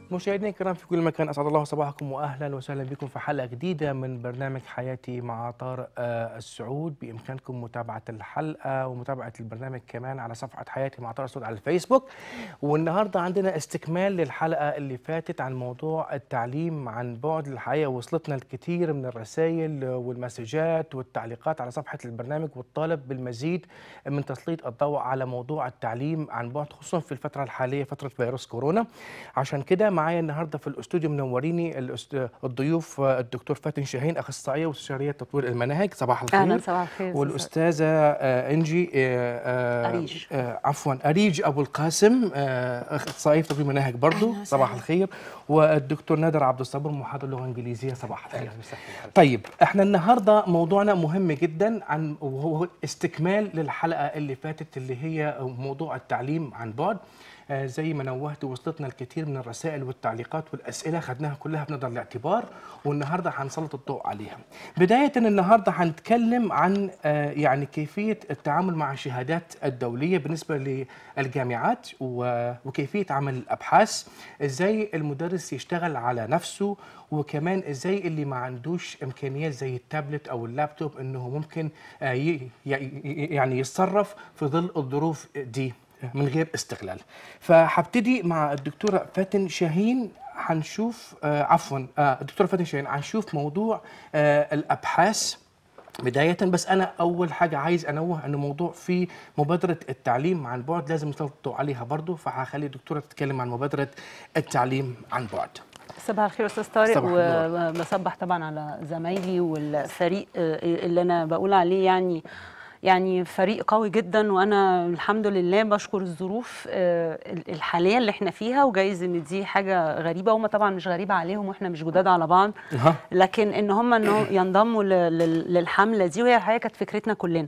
مشاهدينا الكرام في كل مكان اسعد الله صباحكم واهلا وسهلا بكم في حلقه جديده من برنامج حياتي مع طارق آه، السعود بامكانكم متابعه الحلقه ومتابعه البرنامج كمان على صفحه حياتي مع طارق السعود على الفيسبوك والنهارده عندنا استكمال للحلقه اللي فاتت عن موضوع التعليم عن بعد الحقيقه وصلتنا الكثير من الرسائل والمسجات والتعليقات على صفحه البرنامج والطالب بالمزيد من تسليط الضوء على موضوع التعليم عن بعد خصوصا في الفتره الحاليه فتره فيروس كورونا عشان كده معايا النهارده في الاستوديو منوريني الأست- الضيوف آه، الدكتور فاتن شاهين اخصائيه واستشاريه تطوير المناهج صباح الخير اهلا صباح الخير أستاذ والاستاذه آه، انجي آه، آه، أريج. آه، عفوا اريج ابو القاسم آه، اخصائيه في تطوير المناهج برضو صباح الخير والدكتور نادر عبد الصبور محاضر لغه انجليزيه صباح الخير طيب احنا النهارده موضوعنا مهم جدا عن وهو استكمال للحلقه اللي فاتت اللي هي موضوع التعليم عن بعد آه، زي ما نوهت وصلتنا الكثير من الرسائل والتعليقات والاسئله خدناها كلها بنظر الاعتبار والنهارده هنسلط الضوء عليها. بدايه النهارده هنتكلم عن آه، يعني كيفيه التعامل مع الشهادات الدوليه بالنسبه للجامعات و- وكيفيه عمل الابحاث، ازاي المدرس يشتغل على نفسه وكمان ازاي اللي ما عندوش امكانيات زي التابلت او اللابتوب انه ممكن آه، ي- ي- يعني يتصرف في ظل الظروف دي. من غير استغلال فهبتدي مع الدكتورة فاتن شاهين هنشوف آه عفوا آه الدكتورة فاتن شاهين هنشوف موضوع آه الأبحاث بداية بس أنا أول حاجة عايز أنوه أن موضوع في مبادرة التعليم عن بعد لازم نسلط عليها برضو فهخلي الدكتورة تتكلم عن مبادرة التعليم عن بعد صباح الخير استاذ طارق صباح النور. وبصبح طبعا على زمايلي والفريق آه، اللي انا بقول عليه يعني يعني فريق قوي جدا وانا الحمد لله بشكر الظروف آه، الحاليه اللي احنا فيها وجايز ان دي حاجه غريبه هم طبعا مش غريبه عليهم واحنا مش جداد على بعض أها. لكن ان هم انه ينضموا ل- لل- للحمله دي وهي الحقيقه كانت فكرتنا كلنا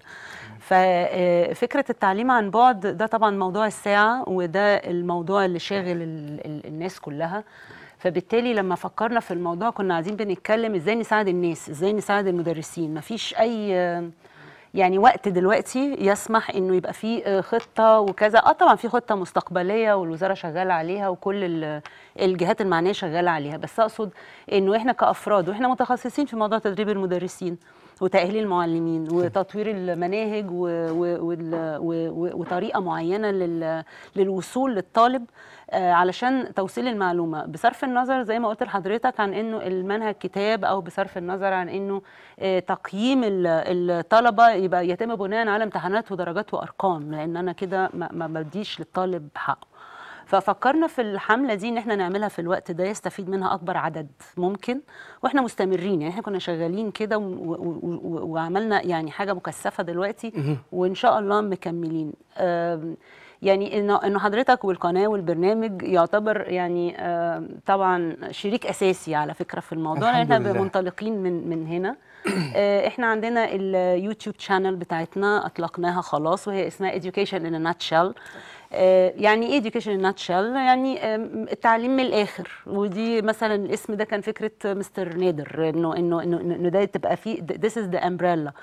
ففكره التعليم عن بعد ده طبعا موضوع الساعه وده الموضوع اللي شاغل ال- ال- الناس كلها فبالتالي لما فكرنا في الموضوع كنا قاعدين بنتكلم ازاي نساعد الناس ازاي نساعد المدرسين مفيش اي يعني وقت دلوقتي يسمح انه يبقى في آه، خطه وكذا اه طبعا في خطه مستقبليه والوزاره شغاله عليها وكل ال- الجهات المعنيه شغاله عليها بس اقصد انه احنا كافراد واحنا متخصصين في موضوع تدريب المدرسين وتاهيل المعلمين وتطوير المناهج و و وال- و و وطريقه معينه لل للوصول للطالب آه، علشان توصيل المعلومه بصرف النظر زي ما قلت لحضرتك عن انه المنهج كتاب او بصرف النظر عن انه آه، تقييم ال- الطلبه يبقى يتم بناء على امتحانات ودرجات وارقام لان انا كده ما ما بديش للطالب حقه ففكرنا في الحمله دي ان احنا نعملها في الوقت ده يستفيد منها اكبر عدد ممكن واحنا مستمرين يعني احنا كنا شغالين كده و- و- و- وعملنا يعني حاجه مكثفه دلوقتي وان شاء الله مكملين آم، يعني انه انه حضرتك والقناه والبرنامج يعتبر يعني آم، طبعا شريك اساسي على فكره في الموضوع لان الحمد احنا لله. منطلقين من من هنا آه، احنا عندنا اليوتيوب شانل بتاعتنا اطلقناها خلاص وهي اسمها education in a nutshell آه، يعني ايه education in a nutshell يعني آم، التعليم من الاخر ودي مثلا الاسم ده كان فكره مستر نادر انه انه انه إنه ده تبقى فيه this is the umbrella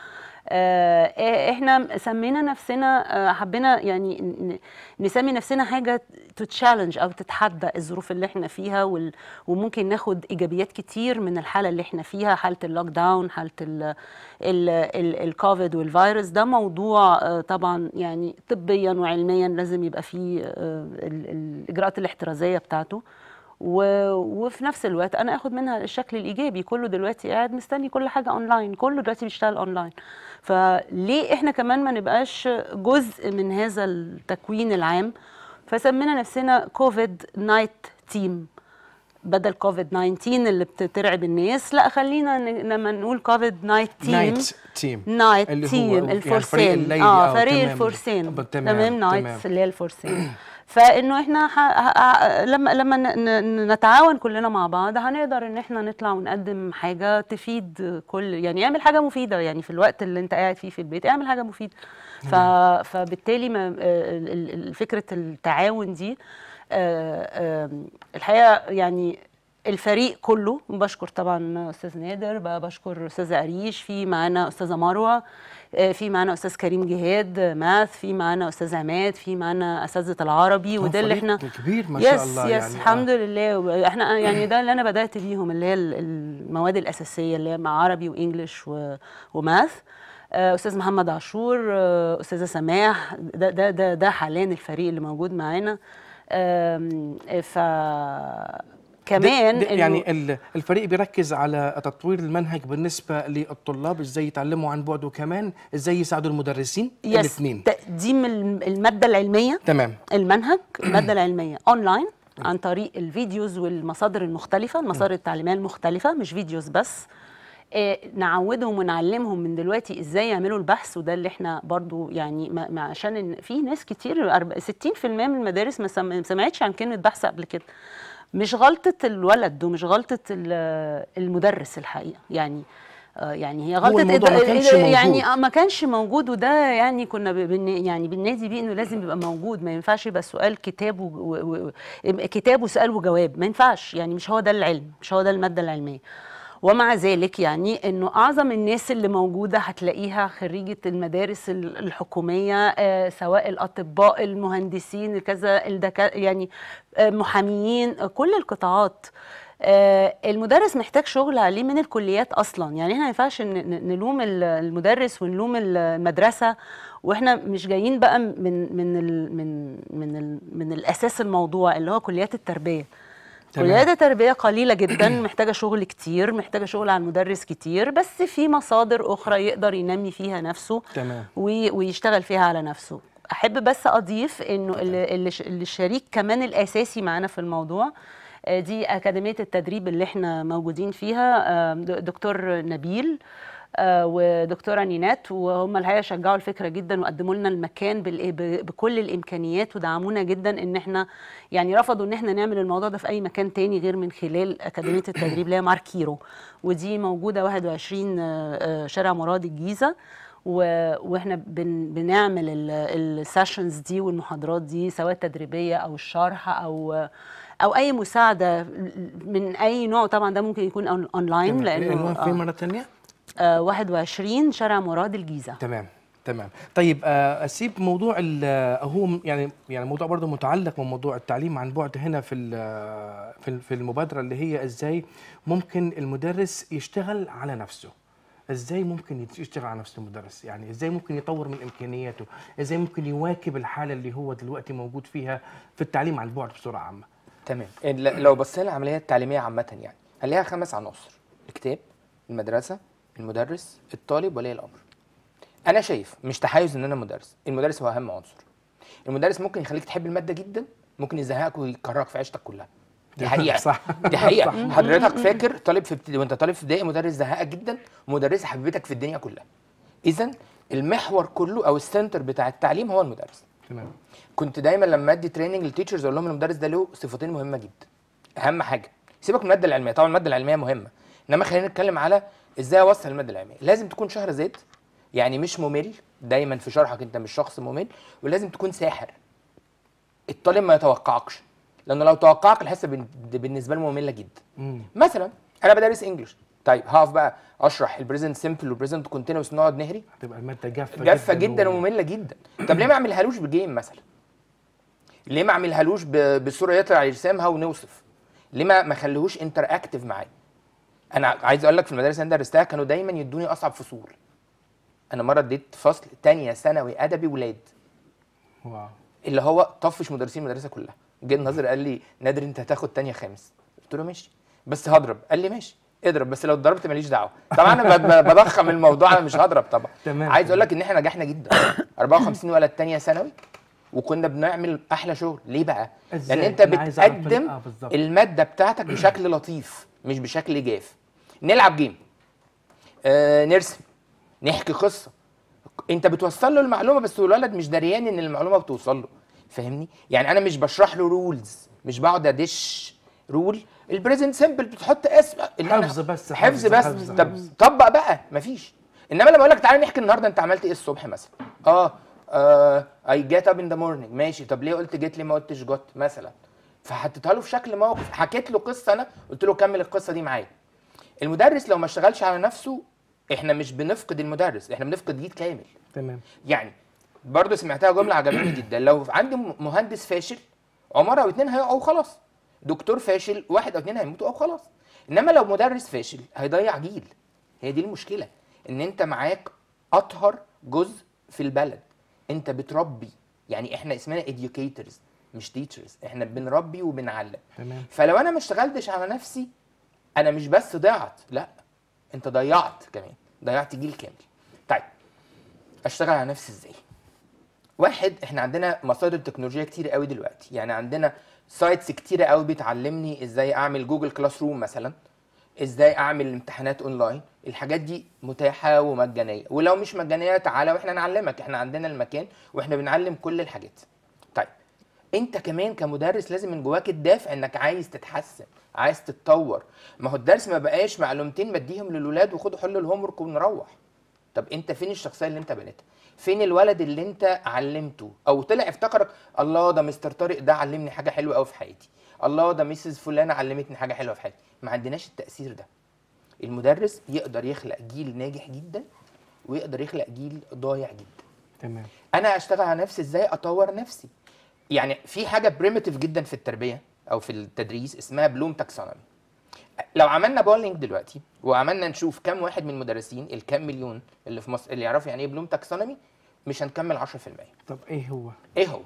آه، احنا سمينا نفسنا آه، حبينا يعني ن- نسمي نفسنا حاجه تتشالنج او تتحدى الظروف اللي احنا فيها وال- وممكن ناخد ايجابيات كتير من الحاله اللي احنا فيها حاله اللوك داون حاله ال- ال- ال- الكوفيد والفيروس ده موضوع آه، طبعا يعني طبيا وعلميا لازم يبقى فيه آه، ال- الاجراءات الاحترازيه بتاعته و... وفي نفس الوقت انا اخد منها الشكل الايجابي كله دلوقتي قاعد مستني كل حاجه اونلاين كله دلوقتي بيشتغل اونلاين فليه احنا كمان ما نبقاش جزء من هذا التكوين العام فسمينا نفسنا كوفيد نايت تيم بدل كوفيد 19 اللي بترعب الناس لا خلينا ن- لما نقول كوفيد نايت تيم نايت تيم نايت اللي هو تيم يعني الفرسان فريق الليلي، اه آه، فريق تمام. الفرسان ب- تمام، تمام تمام. نايتس اللي هي الفرسان فانه احنا ح... ح... لما لما ن- ن- نتعاون كلنا مع بعض هنقدر ان احنا نطلع ونقدم حاجه تفيد كل يعني اعمل حاجه مفيده يعني في الوقت اللي انت قاعد فيه في البيت اعمل حاجه مفيده ف... فبالتالي ما... ال- ال- ال- فكره التعاون دي آه، آم، الحقيقه يعني الفريق كله بشكر طبعا استاذ نادر ب- بشكر استاذه اريش في معانا استاذه مروه آه، في معانا استاذ كريم جهاد آه، ماث في معانا استاذ عماد في معانا اساتذه العربي وده اللي فريق احنا كبير ما شاء يس الله يس يعني، آه. الحمد لله احنا يعني ده اللي انا بدات بيهم اللي هي ال- المواد الاساسيه اللي هي مع عربي وانجليش و- وماث آه، استاذ محمد عاشور آه، استاذه سماح ده ده ده ده حاليا الفريق اللي موجود معانا آم، ف كمان ده- ده إنه- يعني ال- الفريق بيركز على تطوير المنهج بالنسبه للطلاب ازاي يتعلموا عن بعد وكمان ازاي يساعدوا المدرسين يس الاثنين تقديم الم- الماده العلميه تمام المنهج الماده العلميه اونلاين عن طريق الفيديوز والمصادر المختلفه المصادر التعليميه المختلفه مش فيديوز بس آه، نعودهم ونعلمهم من دلوقتي ازاي يعملوا البحث وده اللي احنا برضو يعني ما ما- عشان إن في ناس كتير أرب- 60% من المدارس ما سم- ما سمعتش عن كلمه بحث قبل كده مش غلطه الولد ومش غلطه ال- المدرس الحقيقه يعني آه، يعني هي غلطه الموضوع ما إد- كانش إد- موجود. يعني آه، ما كانش موجود وده يعني كنا ب- بن يعني بننادي بيه انه لازم يبقى موجود ما ينفعش يبقى السؤال كتاب و... و... و... كتاب وسؤال وجواب ما ينفعش يعني مش هو ده العلم مش هو ده الماده العلميه ومع ذلك يعني انه اعظم الناس اللي موجوده هتلاقيها خريجه المدارس ال- الحكوميه آه سواء الاطباء المهندسين كذا الدكا يعني آه محاميين آه كل القطاعات آه، المدرس محتاج شغل عليه من الكليات اصلا يعني احنا ما ينفعش ن- ن- نلوم ال- المدرس ونلوم المدرسه واحنا مش جايين بقى من من ال من من ال من الاساس الموضوع اللي هو كليات التربيه تمام. كليات التربيه قليله جدا محتاجه شغل كتير محتاجه شغل على المدرس كتير بس في مصادر اخرى يقدر ينمي فيها نفسه تمام. وي- ويشتغل فيها على نفسه احب بس اضيف انه اللي, اللي ش- اللي الشريك كمان الاساسي معانا في الموضوع آه، دي اكاديميه التدريب اللي احنا موجودين فيها آه، د- دكتور نبيل آه، ودكتوره نينات وهم الحقيقه شجعوا الفكره جدا وقدموا لنا المكان بالإيه- ب- بكل الامكانيات ودعمونا جدا ان احنا يعني رفضوا ان احنا نعمل الموضوع ده في اي مكان تاني غير من خلال اكاديميه التدريب اللي هي ماركيرو ودي موجوده 21 آه، آه، شارع مراد الجيزه و- واحنا بن بنعمل السيشنز دي والمحاضرات دي سواء تدريبيه او الشرح او او اي مساعده من اي نوع طبعا ده ممكن يكون أون- اونلاين تمام. لانه العنوان فين آه. مره ثانيه آه 21 شارع مراد الجيزه تمام تمام طيب آه، اسيب موضوع ال- آه، هو م- يعني يعني موضوع برضه متعلق بموضوع التعليم عن بعد هنا في ال- آه، في ال- في المبادره اللي هي ازاي ممكن المدرس يشتغل على نفسه ازاي ممكن يت- يشتغل على نفسه المدرس يعني ازاي ممكن يطور من امكانياته ازاي ممكن يواكب الحاله اللي هو دلوقتي موجود فيها في التعليم عن بعد بصوره عامه تمام ال- لو بصينا للعمليه التعليميه عامه يعني هنلاقيها خمس عناصر الكتاب المدرسه المدرس الطالب ولي الامر انا شايف مش تحيز ان انا مدرس المدرس هو اهم عنصر المدرس ممكن يخليك تحب الماده جدا ممكن يزهقك ويكرهك في عيشتك كلها دي حقيقه صح. دي حقيقه حضرتك فاكر طالب في ابتدائي وانت طالب في ابتدائي مدرس زهقك جدا ومدرسه حبيبتك في الدنيا كلها اذا المحور كله او السنتر بتاع التعليم هو المدرس تمام كنت دايما لما ادي تريننج للتيتشرز اقول لهم المدرس ده له صفتين مهمه جدا اهم حاجه سيبك من الماده العلميه طبعا الماده العلميه مهمه انما خلينا نتكلم على ازاي اوصل الماده العلميه لازم تكون شهر زيت يعني مش ممل دايما في شرحك انت مش شخص ممل ولازم تكون ساحر الطالب ما يتوقعكش لانه لو توقعك الحصه بن- بالنسبه له ممله جدا مم. مثلا انا بدرس انجلش طيب هقف بقى اشرح البريزنت سمبل والبريزنت كونتينوس نقعد نهري هتبقى الماده جافه جافه جدا و- وممله جدا طب ليه ما اعملهالوش بجيم مثلا ليه ما اعملهالوش ب- بصوره يطلع يرسمها ونوصف ليه ما ما اخليهوش انتر اكتف معايا انا عايز اقول لك في المدارس اللي انا درستها كانوا دايما يدوني اصعب فصول انا مره اديت فصل تانية ثانوي ادبي ولاد واو اللي هو طفش مدرسين المدرسه كلها جه الناظر قال لي نادر انت هتاخد تانية خامس قلت له ماشي بس هضرب قال لي ماشي اضرب بس لو اتضربت ماليش دعوه طبعا انا ب- ب- بضخم الموضوع انا مش هضرب طبعا تمام. عايز اقول لك ان احنا نجحنا جدا 54 ولد تانية ثانوي وكنا بنعمل احلى شغل ليه بقى إزاي؟ لان انت أنا عايز أعرف ال- بتقدم آه، بالظبط. الماده بتاعتك بشكل لطيف مش بشكل جاف نلعب جيم آه نرسم نحكي قصه انت بتوصل له المعلومه بس الولد مش دريان ان المعلومه بتوصل له فاهمني يعني انا مش بشرح له رولز مش بقعد ادش رول البريزنت سمبل بتحط اسم اللي أنا- حفظ بس، حفظ حفظ، بس حفظ، طب حفظ. طبق بقى مفيش انما لما اقول لك تعالى نحكي النهارده انت عملت ايه الصبح مثلا اه اي جيت اب ان ذا مورنينج ماشي طب ليه قلت جيت ليه ما قلتش جوت مثلا فحطيتها له في شكل موقف حكيت له قصه انا قلت له كمل القصه دي معايا المدرس لو ما اشتغلش على نفسه احنا مش بنفقد المدرس احنا بنفقد جيل كامل تمام يعني برضه سمعتها جمله عجبتني جدا لو عندي م- مهندس فاشل عماره او اتنين هيقعوا خلاص دكتور فاشل واحد او اتنين هيموتوا او خلاص انما لو مدرس فاشل هيضيع جيل هي دي المشكله ان انت معاك اطهر جزء في البلد انت بتربي يعني احنا اسمنا educators مش teachers احنا بنربي وبنعلم تمام فلو انا ما اشتغلتش على نفسي انا مش بس ضيعت لا انت ضيعت كمان ضيعت جيل كامل طيب اشتغل على نفسي ازاي واحد احنا عندنا مصادر تكنولوجيه كتير قوي دلوقتي يعني عندنا سايتس كتيره قوي بتعلمني ازاي اعمل جوجل كلاس روم مثلا ازاي اعمل امتحانات اونلاين الحاجات دي متاحه ومجانيه ولو مش مجانيه تعالى واحنا نعلمك احنا عندنا المكان واحنا بنعلم كل الحاجات طيب انت كمان كمدرس لازم من جواك الدافع انك عايز تتحسن عايز تتطور ما هو الدرس ما بقاش معلومتين بديهم للولاد وخدوا حلوا الهوم ورك ونروح طب انت فين الشخصيه اللي انت بنيتها فين الولد اللي انت علمته او طلع افتكرك الله ده مستر طارق ده علمني حاجه حلوه قوي في حياتي الله ده ميسز فلانه علمتني حاجه حلوه في حياتي ما عندناش التاثير ده المدرس يقدر يخلق جيل ناجح جدا ويقدر يخلق جيل ضايع جدا تمام انا اشتغل على نفسي ازاي اطور نفسي يعني في حاجه بريمتيف جدا في التربيه او في التدريس اسمها بلوم تاكسونومي لو عملنا بولينج دلوقتي وعملنا نشوف كم واحد من المدرسين الكام مليون اللي في مصر اللي يعرفوا يعني ايه بلوم تاكسونومي مش هنكمل 10% طب ايه هو ايه هو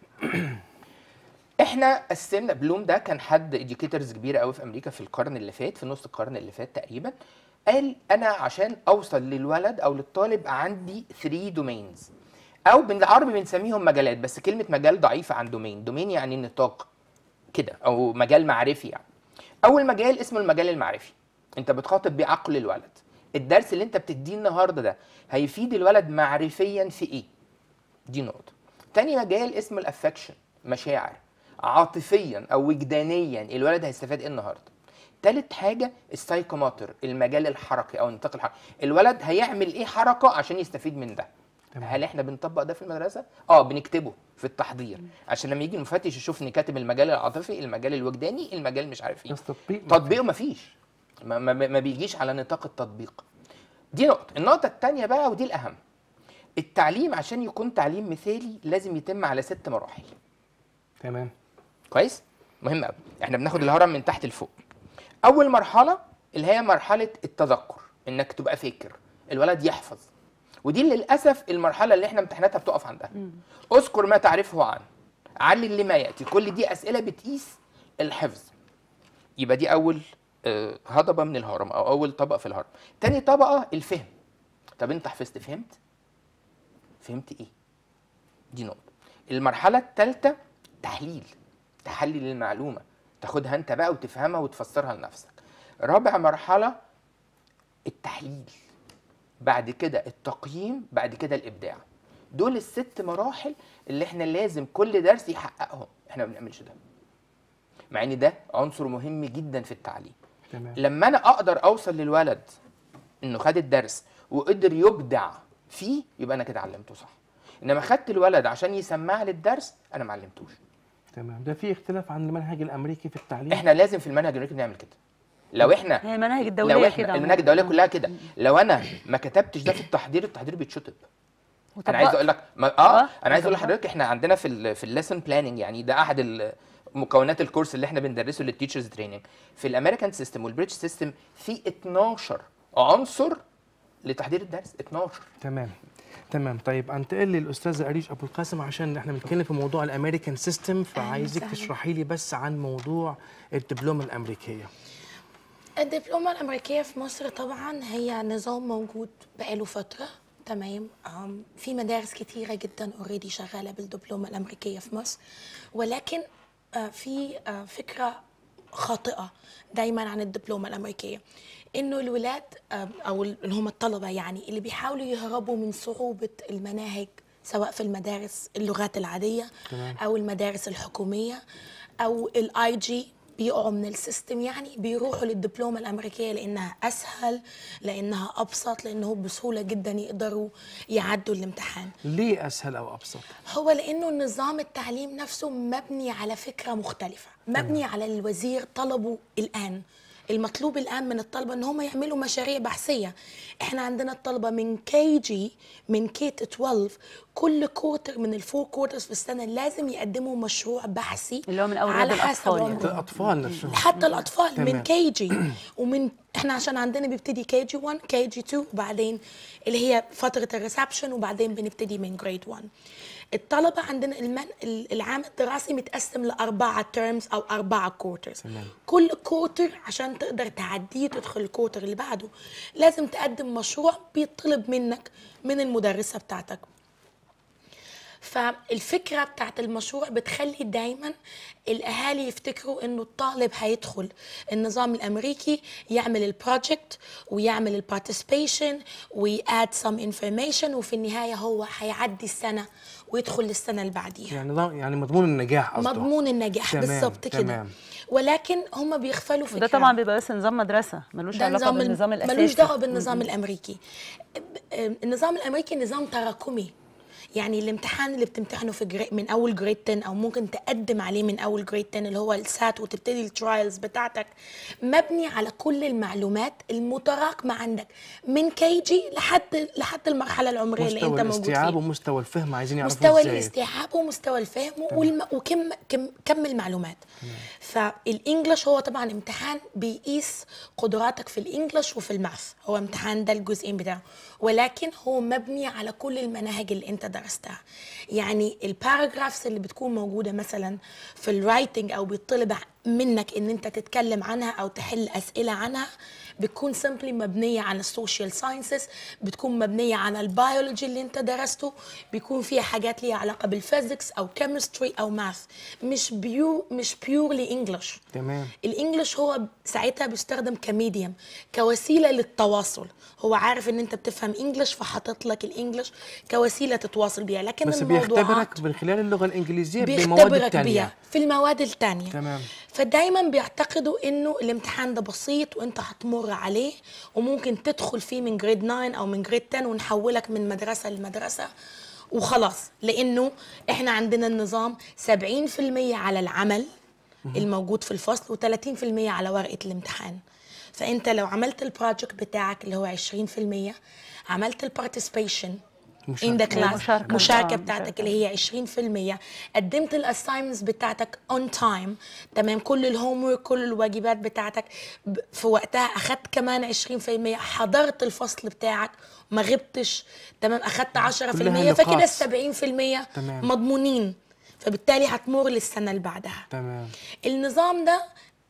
احنا قسمنا بلوم ده كان حد اديوكيتورز كبير قوي في امريكا في القرن اللي فات في نص القرن اللي فات تقريبا قال انا عشان اوصل للولد او للطالب عندي 3 دومينز او بالعربي بنسميهم مجالات بس كلمه مجال ضعيفه عن دومين دومين يعني نطاق كده او مجال معرفي يعني اول مجال اسمه المجال المعرفي انت بتخاطب بيه عقل الولد الدرس اللي انت بتديه النهارده ده هيفيد الولد معرفيا في ايه دي نقطه تاني مجال اسمه الافكشن مشاعر عاطفيا او وجدانيا الولد هيستفاد ايه النهارده تالت حاجه السايكوموتر المجال الحركي او النطاق الحركي الولد هيعمل ايه حركه عشان يستفيد من ده تمام. هل احنا بنطبق ده في المدرسه اه بنكتبه في التحضير عشان لما يجي المفتش يشوفني كاتب المجال العاطفي المجال الوجداني المجال مش عارف ايه بس تطبيق تطبيقه مفيش ما, ما, ما بيجيش على نطاق التطبيق دي نقطة النقطة التانية بقى ودي الأهم التعليم عشان يكون تعليم مثالي لازم يتم على ست مراحل تمام كويس مهم قوي احنا بناخد الهرم من تحت لفوق اول مرحله اللي هي مرحله التذكر انك تبقى فاكر الولد يحفظ ودي للاسف المرحله اللي احنا امتحاناتها بتقف عندها اذكر ما تعرفه عن علل لما ياتي كل دي اسئله بتقيس الحفظ يبقى دي اول آه، هضبه من الهرم او اول طبقه في الهرم تاني طبقه الفهم طب انت حفظت فهمت فهمت ايه دي نقطه المرحله الثالثه تحليل تحلل المعلومه تاخدها انت بقى وتفهمها وتفسرها لنفسك رابع مرحله التحليل بعد كده التقييم بعد كده الابداع دول الست مراحل اللي احنا لازم كل درس يحققهم احنا ما بنعملش ده مع ان ده عنصر مهم جدا في التعليم تمام لما انا اقدر اوصل للولد انه خد الدرس وقدر يبدع فيه يبقى انا كده علمته صح انما خدت الولد عشان يسمع لي الدرس انا ما علمتوش تمام ده في اختلاف عن المنهج الامريكي في التعليم احنا لازم في المنهج الامريكي نعمل كده لو احنا هي المناهج لو الدوليه احنا كده المناهج الدوليه كلها كده لو انا ما كتبتش ده في التحضير التحضير بيتشطب انا عايز اقول لك ما اه آه، انا عايز اقول وطبقت. لحضرتك احنا عندنا في ال في الليسن بلاننج يعني ده احد ال- مكونات الكورس اللي احنا بندرسه للتيتشرز تريننج في الامريكان سيستم والبريتش سيستم في 12 عنصر لتحضير الدرس 12 تمام تمام طيب انتقل للاستاذه اريج ابو القاسم عشان احنا بنتكلم في موضوع الامريكان سيستم فعايزك وسهلا. تشرحي لي بس عن موضوع الدبلومه الامريكيه الدبلومة الأمريكية في مصر طبعا هي نظام موجود بقاله فترة تمام أم، في مدارس كتيرة جدا اوريدي شغالة بالدبلومة الأمريكية في مصر ولكن آه، في آه، فكرة خاطئة دايما عن الدبلومة الأمريكية إنه الولاد آه، أو اللي هم الطلبة يعني اللي بيحاولوا يهربوا من صعوبة المناهج سواء في المدارس اللغات العادية تمام. أو المدارس الحكومية أو الاي جي بيقعوا من السيستم يعني بيروحوا للدبلومه الامريكيه لانها اسهل لانها ابسط لانه بسهوله جدا يقدروا يعدوا الامتحان ليه اسهل او ابسط هو لانه نظام التعليم نفسه مبني على فكره مختلفه مبني على الوزير طلبه الان المطلوب الان من الطلبه ان هم يعملوا مشاريع بحثيه احنا عندنا الطلبه من كي جي من كي 12 كل كوتر من الفور كوترز في السنه لازم يقدموا مشروع بحثي اللي هو من أول على رياض حسب الأطفال يعني. عمرهم. الاطفال نفسهم حتى الاطفال تمام. من كي جي ومن احنا عشان عندنا بيبتدي كي جي 1 كي جي 2 وبعدين اللي هي فتره الريسبشن وبعدين بنبتدي من جريد 1 الطلبه عندنا المن... العام الدراسي متقسم لاربعه تيرمز او اربعه كوارترز كل كوارتر عشان تقدر تعديه تدخل الكوارتر اللي بعده لازم تقدم مشروع بيطلب منك من المدرسه بتاعتك فالفكرة بتاعت المشروع بتخلي دايما الأهالي يفتكروا إنه الطالب هيدخل النظام الأمريكي يعمل البروجكت ويعمل البارتيسيبيشن وياد سم انفورميشن وفي النهاية هو هيعدي السنة ويدخل للسنة اللي بعديها يعني نظام يعني مضمون النجاح قصده مضمون النجاح تمام، بالظبط كده تمام. ولكن هم بيغفلوا فكرة وده طبعا بيبقى بس نظام مدرسه ملوش ده علاقه نظام بالنظام الاساسي ملوش دعوه بالنظام الامريكي النظام الامريكي نظام تراكمي يعني الامتحان اللي بتمتحنه في جري من اول جريد 10 او ممكن تقدم عليه من اول جريد 10 اللي هو السات وتبتدي الترايلز بتاعتك مبني على كل المعلومات المتراكمه عندك من كي جي لحد لحد المرحله العمريه اللي مستوى انت موجود الاستيعاب فيها ومستوى الفهم عايزين يعرفوا مستوى ازاي الاستيعاب ومستوى الفهم والم... وكم كم, كم المعلومات فالانجليش هو طبعا امتحان بيقيس قدراتك في الانجليش وفي الماث هو امتحان ده الجزئين بتاعه ولكن هو مبني على كل المناهج اللي انت درستها يعني الباراجرافز اللي بتكون موجوده مثلا في الرايتنج او بيطلب منك ان انت تتكلم عنها او تحل اسئله عنها بتكون سمبلي مبنيه على السوشيال ساينسز بتكون مبنيه على البيولوجي اللي انت درسته بيكون فيها حاجات ليها علاقه بالفيزيكس او كيمستري او ماث مش بيو مش بيورلي انجلش تمام الانجليش هو ساعتها بيستخدم كميديم كوسيله للتواصل هو عارف ان انت بتفهم انجليش فحاطط لك الانجليش كوسيله تتواصل بيها لكن بس الموضوعات بيختبرك من خلال اللغه الانجليزيه بمواد بيختبرك التانية بيها في المواد التانية تمام. فدايما بيعتقدوا انه الامتحان ده بسيط وانت هتمر عليه وممكن تدخل فيه من جريد 9 او من جريد 10 ونحولك من مدرسه لمدرسه وخلاص لانه احنا عندنا النظام 70% على العمل الموجود في الفصل و30% على ورقه الامتحان فانت لو عملت البروجكت بتاعك اللي هو 20% عملت البارتيسيبيشن مشاركة. ان ذا كلاس مشاركة. مشاركه آه، بتاعتك مشاركة. اللي هي 20% قدمت الاساينمنتس بتاعتك اون تايم تمام كل الهوم ورك كل الواجبات بتاعتك ب- في وقتها اخدت كمان 20% حضرت الفصل بتاعك ما غبتش تمام اخدت 10% كلها فكده نقاط. ال 70% تمام. مضمونين فبالتالي هتمر للسنه اللي بعدها تمام النظام ده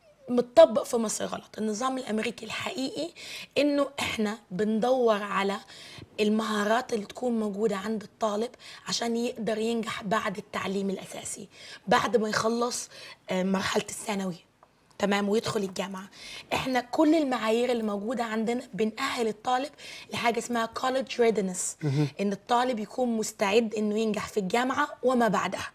متطبق في مصر غلط النظام الامريكي الحقيقي انه احنا بندور على المهارات اللي تكون موجوده عند الطالب عشان يقدر ينجح بعد التعليم الاساسي بعد ما يخلص آه، مرحله الثانوي تمام ويدخل الجامعه احنا كل المعايير اللي موجوده عندنا بنأهل الطالب لحاجه اسمها college readiness ان الطالب يكون مستعد انه ينجح في الجامعه وما بعدها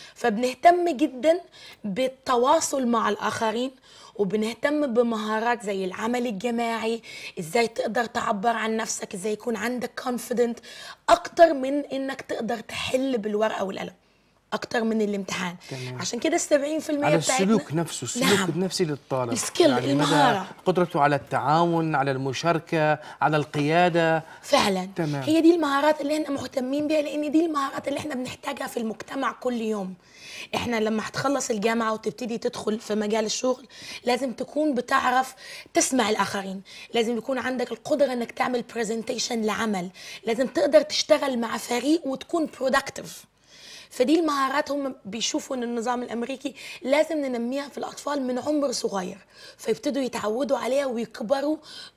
فبنهتم جدا بالتواصل مع الاخرين وبنهتم بمهارات زي العمل الجماعي ازاي تقدر تعبر عن نفسك ازاي يكون عندك confident اكتر من انك تقدر تحل بالورقه والقلم اكتر من الامتحان تمام. عشان كده ال 70% على بتاعتنا السلوك نفسه السلوك نعم. النفسي للطالب السكيل، مدى المهارة. قدرته على التعاون على المشاركه على القياده فعلا تمام. هي دي المهارات اللي احنا مهتمين بيها لان دي المهارات اللي احنا بنحتاجها في المجتمع كل يوم احنا لما هتخلص الجامعه وتبتدي تدخل في مجال الشغل لازم تكون بتعرف تسمع الاخرين لازم يكون عندك القدره انك تعمل برزنتيشن لعمل لازم تقدر تشتغل مع فريق وتكون برودكتيف فدي المهارات هم بيشوفوا ان النظام الامريكي لازم ننميها في الاطفال من عمر صغير فيبتدوا يتعودوا عليها ويكبروا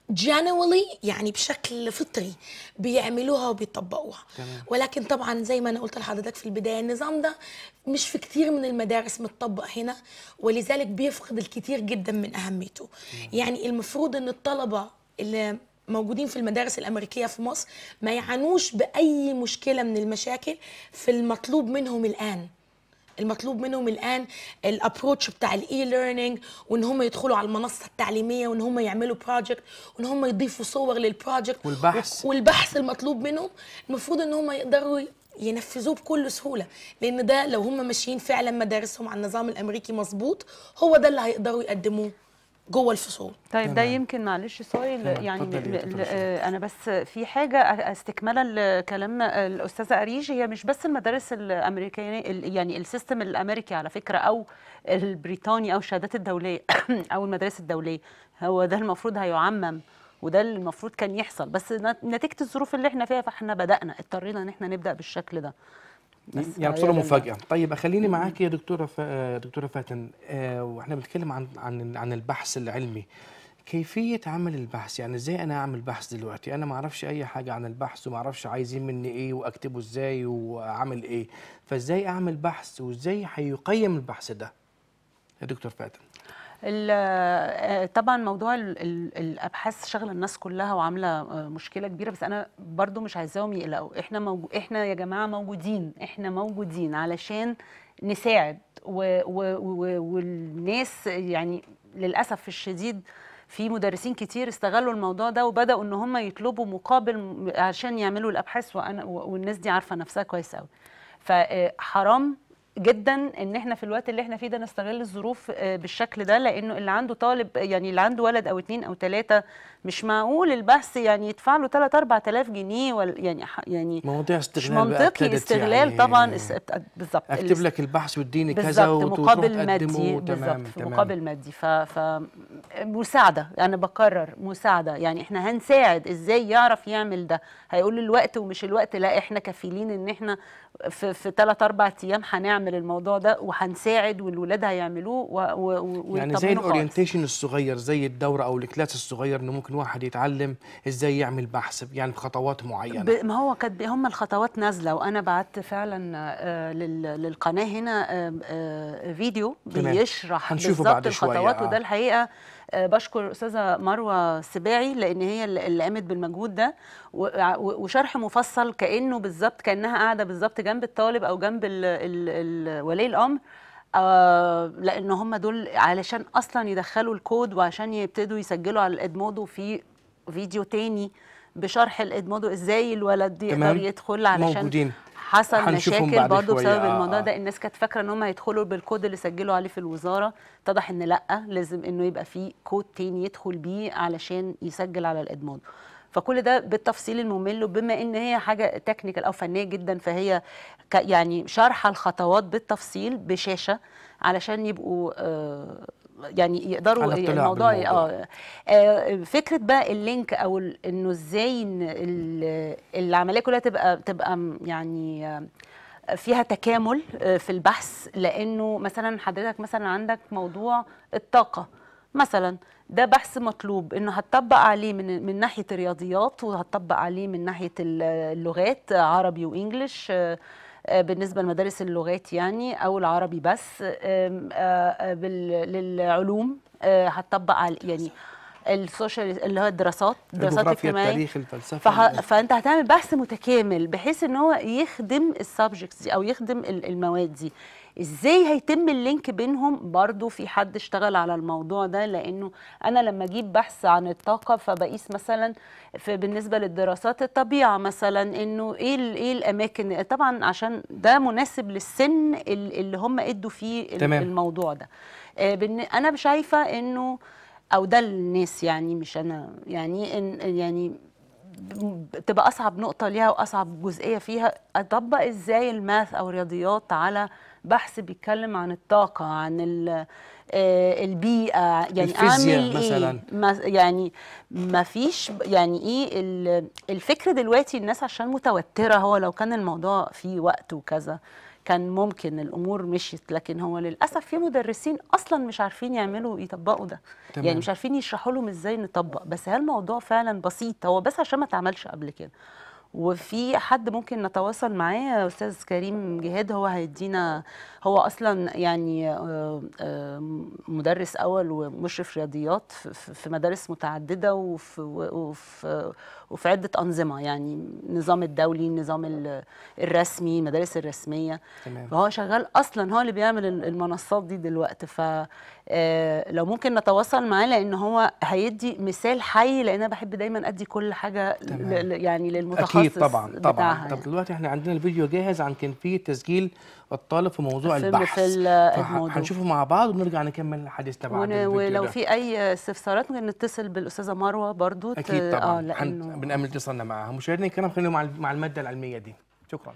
جنرالي يعني بشكل فطري بيعملوها وبيطبقوها تمام. ولكن طبعا زي ما انا قلت لحضرتك في البدايه النظام ده مش في كتير من المدارس متطبق هنا ولذلك بيفقد الكثير جدا من اهميته يعني المفروض ان الطلبه اللي موجودين في المدارس الامريكيه في مصر ما يعانوش باي مشكله من المشاكل في المطلوب منهم الان المطلوب منهم الان الابروتش بتاع الاي ليرنينج وان هم يدخلوا على المنصه التعليميه وان هم يعملوا بروجكت وان هم يضيفوا صور للبروجكت والبحث. والبحث المطلوب منهم المفروض ان هم يقدروا ينفذوه بكل سهوله لان ده لو هم ماشيين فعلا مدارسهم على النظام الامريكي مظبوط هو ده اللي هيقدروا يقدموه جوه الفصول طيب ده تمام. يمكن معلش سؤال تمام. يعني اتفضلي يا ل- دكتورة ل- شيماء. آه، انا بس في حاجه أ- استكمالا لكلام الاستاذه اريج هي مش بس المدارس الامريكيه ال- يعني السيستم الامريكي على فكره او البريطاني او الشهادات الدوليه او المدارس الدوليه هو ده المفروض هيعمم وده اللي المفروض كان يحصل بس نت- نتيجه الظروف اللي احنا فيها فاحنا بدانا اضطرينا ان احنا نبدا بالشكل ده بس يعني فهي بصوره ده- مفاجاه طيب خليني معاك يا دكتوره ف... آه، دكتوره فاتن آه واحنا بنتكلم عن عن عن البحث العلمي كيفيه عمل البحث يعني ازاي انا اعمل بحث دلوقتي انا ما اعرفش اي حاجه عن البحث وما اعرفش عايزين مني ايه واكتبه ازاي واعمل ايه فازاي اعمل بحث وازاي هيقيم البحث ده يا دكتور فاتن ال- آه، طبعا موضوع ال- ال- الابحاث شغله الناس كلها وعامله آه، مشكله كبيره بس انا برضو مش عايزاهم يقلقوا احنا موجو احنا يا جماعه موجودين احنا موجودين علشان نساعد و و و والناس يعني للاسف الشديد في مدرسين كتير استغلوا الموضوع ده وبداوا ان هم يطلبوا مقابل م- عشان يعملوا الابحاث وانا و- والناس دي عارفه نفسها كويس قوي فحرام جدا ان احنا في الوقت اللي احنا فيه ده نستغل الظروف آه، بالشكل ده لانه اللي عنده طالب يعني اللي عنده ولد او اتنين او تلاته مش معقول البحث يعني يدفع له 3 4000 جنيه ولا يعني ح- يعني مواضيع مش استغلال بقى منطقي ابتدت استغلال يعني طبعا اس- بالظبط اكتب لك البحث واديني كذا بالظبط وتروح مقابل مادي تقدمه بالظبط تمام في تمام مقابل مادي ف, ف مساعده انا بكرر مساعده يعني احنا هنساعد ازاي يعرف يعمل ده هيقول الوقت ومش الوقت لا احنا كفيلين ان احنا في في 3 4 ايام هنعمل الموضوع ده وهنساعد والولاد هيعملوه و- و- و- يعني زي ويطمنوا خالص. الاورينتيشن الصغير زي الدوره او الكلاس الصغير انه ممكن واحد يتعلم ازاي يعمل بحث يعني بخطوات معينه ب- ما هو كانت هم الخطوات نازله وانا بعت فعلا آه، لل- للقناه هنا آه، آه، فيديو تمام. بيشرح هنشوفه بالظبط بعد شوية، الخطوات آه. وده الحقيقه آه، بشكر استاذه مروه السباعي لان هي اللي اللي قامت بالمجهود ده و- و- وشرح مفصل كانه بالظبط كانها قاعده بالظبط جنب الطالب او جنب ال- ال- ال- ولي الامر آه لان هم دول علشان اصلا يدخلوا الكود وعشان يبتدوا يسجلوا على الادمودو في فيديو تاني بشرح الادمودو ازاي الولد تمام. يقدر يدخل علشان موجودين. حصل هنشوفهم مشاكل بعد برضه شوية. بسبب آه، الموضوع آه. ده الناس كانت فاكره ان هم هيدخلوا بالكود اللي سجلوا عليه في الوزاره اتضح ان لا لازم انه يبقى في كود تاني يدخل بيه علشان يسجل على الادمودو فكل ده بالتفصيل الممل وبما ان هي حاجه تكنيكال او فنيه جدا فهي ك يعني شارحه الخطوات بالتفصيل بشاشه علشان يبقوا آه يعني يقدروا على اطلاع الموضوع بالموضوع. اه آه، فكره بقى اللينك او ال- انه ازاي إن ال- العمليه كلها تبقى تبقى م- يعني آه، فيها تكامل آه، في البحث لانه مثلا حضرتك مثلا عندك موضوع الطاقه مثلا ده بحث مطلوب انه هتطبق عليه من من ناحيه الرياضيات وهتطبق عليه من ناحيه ال- اللغات عربي وانجليش آه، آه، بالنسبه لمدارس اللغات يعني او العربي بس آم، آه، آه، بال- للعلوم آه، هتطبق على يعني السوشيال اللي هو الدراسات الدراسات الجغرافيا الاجتماعيه التاريخ الفلسفه فه... فانت هتعمل بحث متكامل بحيث ان هو يخدم السبجكتس دي او يخدم ال- المواد دي ازاي هيتم اللينك بينهم برضو في حد اشتغل على الموضوع ده لانه انا لما اجيب بحث عن الطاقه فبقيس مثلا في بالنسبه للدراسات الطبيعه مثلا انه ايه ال- ايه الاماكن طبعا عشان ده مناسب للسن ال- اللي هم ادوا فيه ال- تمام. الموضوع ده آه، بالن- انا شايفه انه او ده الناس يعني مش انا يعني إن يعني تبقى اصعب نقطه ليها واصعب جزئيه فيها اطبق ازاي الماث او الرياضيات على بحث بيتكلم عن الطاقه عن ال- آه، البيئه يعني الفيزياء اعمل مثلاً. ايه ما يعني ما فيش يعني ايه ال- الفكر دلوقتي الناس عشان متوتره هو لو كان الموضوع فيه وقت وكذا كان ممكن الامور مشيت لكن هو للاسف في مدرسين اصلا مش عارفين يعملوا يطبقوا ده تمام. يعني مش عارفين يشرحوا لهم ازاي نطبق بس هل الموضوع فعلا بسيط هو بس عشان ما اتعملش قبل كده وفي حد ممكن نتواصل معاه استاذ كريم جهاد هو هيدينا هو اصلا يعني آه، آه، مدرس اول ومشرف رياضيات في- في في مدارس متعدده وفي وفي وفي عده انظمه يعني النظام الدولي النظام ال- الرسمي المدارس الرسميه تمام. فهو شغال اصلا هو اللي بيعمل ال- المنصات دي دلوقتي ف آه، لو ممكن نتواصل معاه لان هو هيدي مثال حي لان انا بحب دايما ادي كل حاجه ل- تمام. ل- يعني للمتخصص اكيد طبعا طبعا بتاعها طب يعني. دلوقتي احنا عندنا الفيديو جاهز عن كيفيه تسجيل الطالب في موضوع في- البحث في ال- الموضوع. هنشوفه مع بعض ونرجع نكمل حديثنا بعد ون- الفيديو ولو ده. في اي استفسارات ممكن نتصل بالاستاذه مروه برضو ت- اكيد طبعا اه حن- لانه بنأمل اتصالنا معاها مشاهدينا الكرام خلينا مع مع الماده العلميه دي شكرا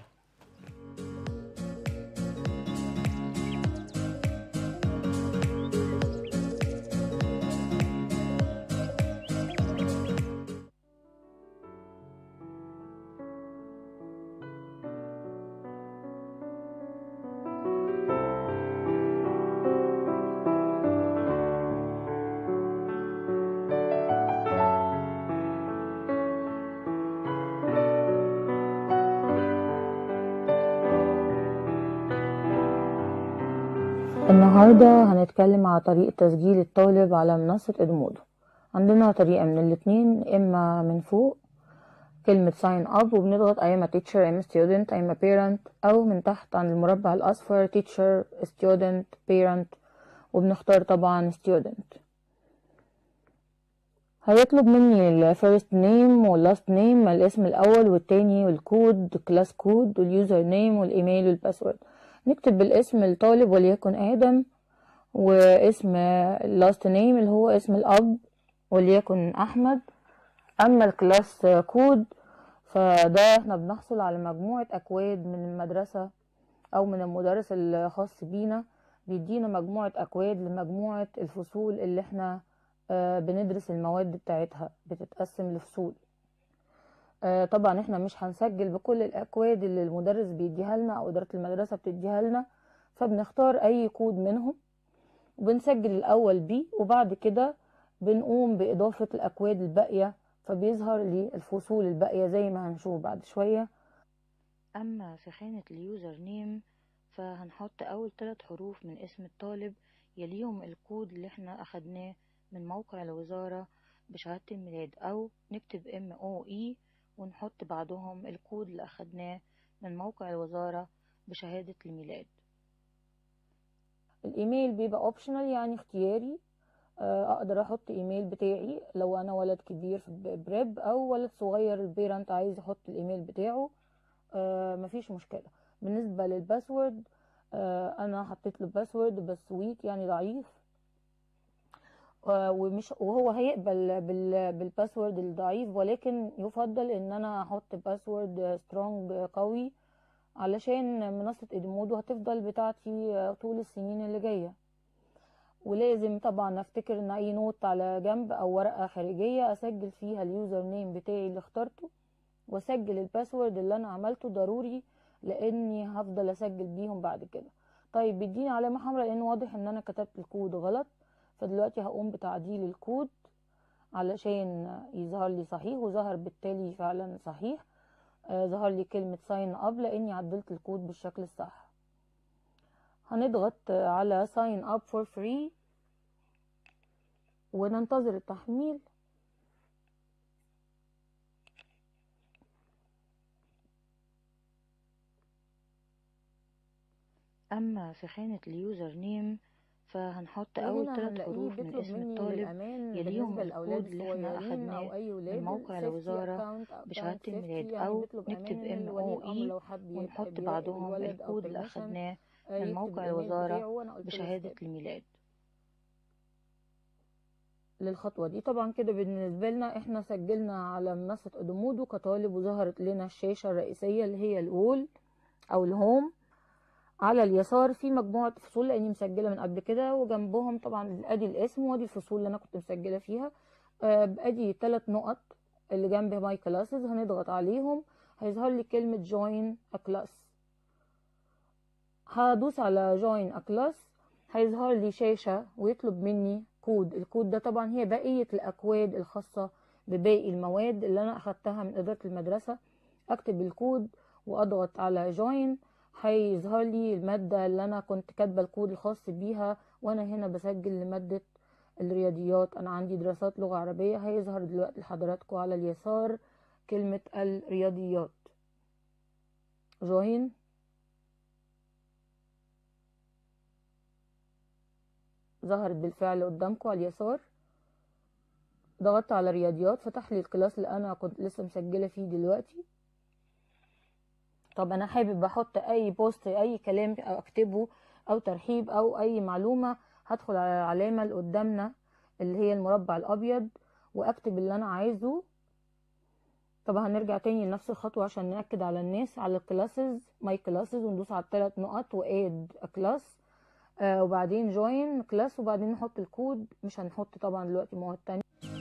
النهاردة هنتكلم على طريقة تسجيل الطالب على منصة إدمودو عندنا طريقة من الاتنين إما من فوق كلمة sign up وبنضغط I am a teacher I am a student I am a parent أو من تحت عند المربع الأصفر teacher student parent وبنختار طبعا student هيطلب مني ال first name وال last name الاسم الأول والتاني والكود class كود واليوزر نيم والإيميل والباسورد نكتب بالاسم الطالب وليكن آدم واسم last name اللي هو اسم الأب وليكن أحمد أما الكلاس كود فده احنا بنحصل على مجموعة أكواد من المدرسة أو من المدرس الخاص بينا بيدينا مجموعة أكواد لمجموعة الفصول اللي احنا آه، بندرس المواد بتاعتها بتتقسم لفصول آه، طبعا احنا مش هنسجل بكل الأكواد اللي المدرس بيديها لنا أو إدارة المدرسة بتديها لنا فبنختار أي كود منهم وبنسجل الأول بيه وبعد كده بنقوم بإضافة الأكواد الباقية فبيظهر لي الفصول الباقية زي ما هنشوف بعد شوية أما في خانة اليوزر نيم فهنحط أول ثلاث حروف من اسم الطالب يليهم الكود اللي احنا أخدناه من موقع الوزارة بشهادة الميلاد أو نكتب ام او اي ونحط بعدهم الكود اللي أخدناه من موقع الوزارة بشهادة الميلاد الايميل بيبقى اوبشنال يعني اختياري آه، اقدر احط ايميل بتاعي لو انا ولد كبير في ب- بريب او ولد صغير البيرنت عايز يحط الايميل بتاعه آه، مفيش مشكلة بالنسبة للباسورد آه، انا حطيت له باسورد بس ويك يعني ضعيف آه، ومش وهو هيقبل بال بالباسورد الضعيف ولكن يفضل ان انا احط باسورد سترونج قوي علشان منصة ادمودو هتفضل بتاعتي آه، طول السنين اللي جاية ولازم طبعا افتكر ان اي نوت على جنب او ورقة خارجية اسجل فيها اليوزر نيم بتاعي اللي اخترته واسجل الباسورد اللي انا عملته ضروري لاني هفضل اسجل بيهم بعد كده طيب بيديني علامة حمراء لان واضح ان انا كتبت الكود غلط فدلوقتي هقوم بتعديل الكود علشان يظهر لي صحيح وظهر بالتالي فعلا صحيح آه، ظهر لي كلمة sign up لاني عدلت الكود بالشكل الصح هنضغط آه، على sign up for free وننتظر التحميل أما في خانة اليوزر نيم فهنحط أول وهنا ثلاث هنلاقيه حروف من بيطلب اسم مني الطالب للأمان يليهم بالنسبة للأولاد الكود اللي احنا الصغيرين أو أخدناه أي ولاد موقع safety الوزارة account أو بشهادة account الميلاد safety يعني أو بيطلب نكتب أمان إن ام ولي او الأمر اي لو حب ي- ونحط بيراقب بعدهم الولد أو الكود اللي technician أخدناه آه، من يكتب موقع الإيميل الوزارة بتاعه وأنا قلت له بشهادة step. الميلاد للخطوة دي طبعا كده بالنسبة لنا احنا سجلنا على منصة ادمودو كطالب وظهرت لنا الشاشة الرئيسية اللي هي الأول أو الهوم على اليسار في مجموعة فصول لأني مسجلة من قبل كده وجنبهم طبعا أدي الاسم وأدي الفصول اللي أنا كنت مسجلة فيها آه، أدي ثلاث نقط اللي جنب ماي كلاسز هنضغط عليهم هيظهر لي كلمة join a class هدوس على join a class هيظهر لي شاشة ويطلب مني كود الكود ده طبعا هي بقية الأكواد الخاصة بباقي المواد اللي أنا أخدتها من إدارة المدرسة اكتب الكود واضغط على جوين هيظهر لي المادة اللي انا كنت كاتبة الكود الخاص بيها وانا هنا بسجل لمادة الرياضيات انا عندي دراسات لغة عربية هيظهر دلوقتي لحضراتكم على اليسار كلمة الرياضيات جوين ظهرت بالفعل قدامكم على اليسار ضغطت على رياضيات فتح لي الكلاس اللي انا كنت لسه مسجله فيه دلوقتي طب انا حابب احط اي بوست اي كلام او اكتبه او ترحيب او اي معلومه هدخل على العلامه اللي قدامنا اللي هي المربع الابيض واكتب اللي انا عايزه طبعا هنرجع تاني لنفس الخطوه عشان ناكد على الناس على الكلاسز ماي كلاسز وندوس على الثلاث نقط واد كلاس آه وبعدين جوين كلاس وبعدين نحط الكود مش هنحط طبعا دلوقتي مواد تانية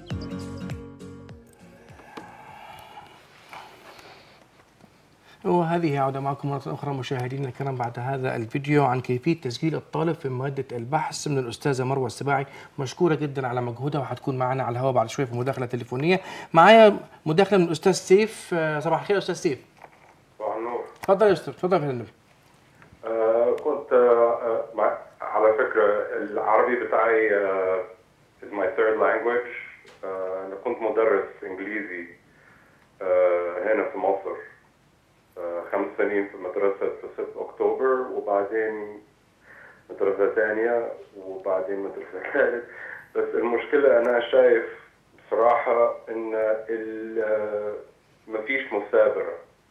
وهذه عودة معكم مرة أخرى مشاهدينا الكرام بعد هذا الفيديو عن كيفية تسجيل الطالب في مادة البحث من الأستاذة مروة السباعي مشكورة جدا على مجهودها وهتكون معنا على الهواء بعد شوية في مداخلة تليفونية معايا مداخلة من الأستاذ سيف آه، صباح الخير أستاذ سيف صباح النور اتفضل يا أستاذ اتفضل يا فندم آه كنت آه آه، مع على فكرة العربي بتاعي آه is my third language آه أنا كنت مدرس إنجليزي آه هنا في مصر آه خمس سنين في مدرسة في 6 أكتوبر وبعدين مدرسة ثانية وبعدين مدرسة ثالث بس المشكلة أنا شايف بصراحة إن ال- آه، مفيش مثابرة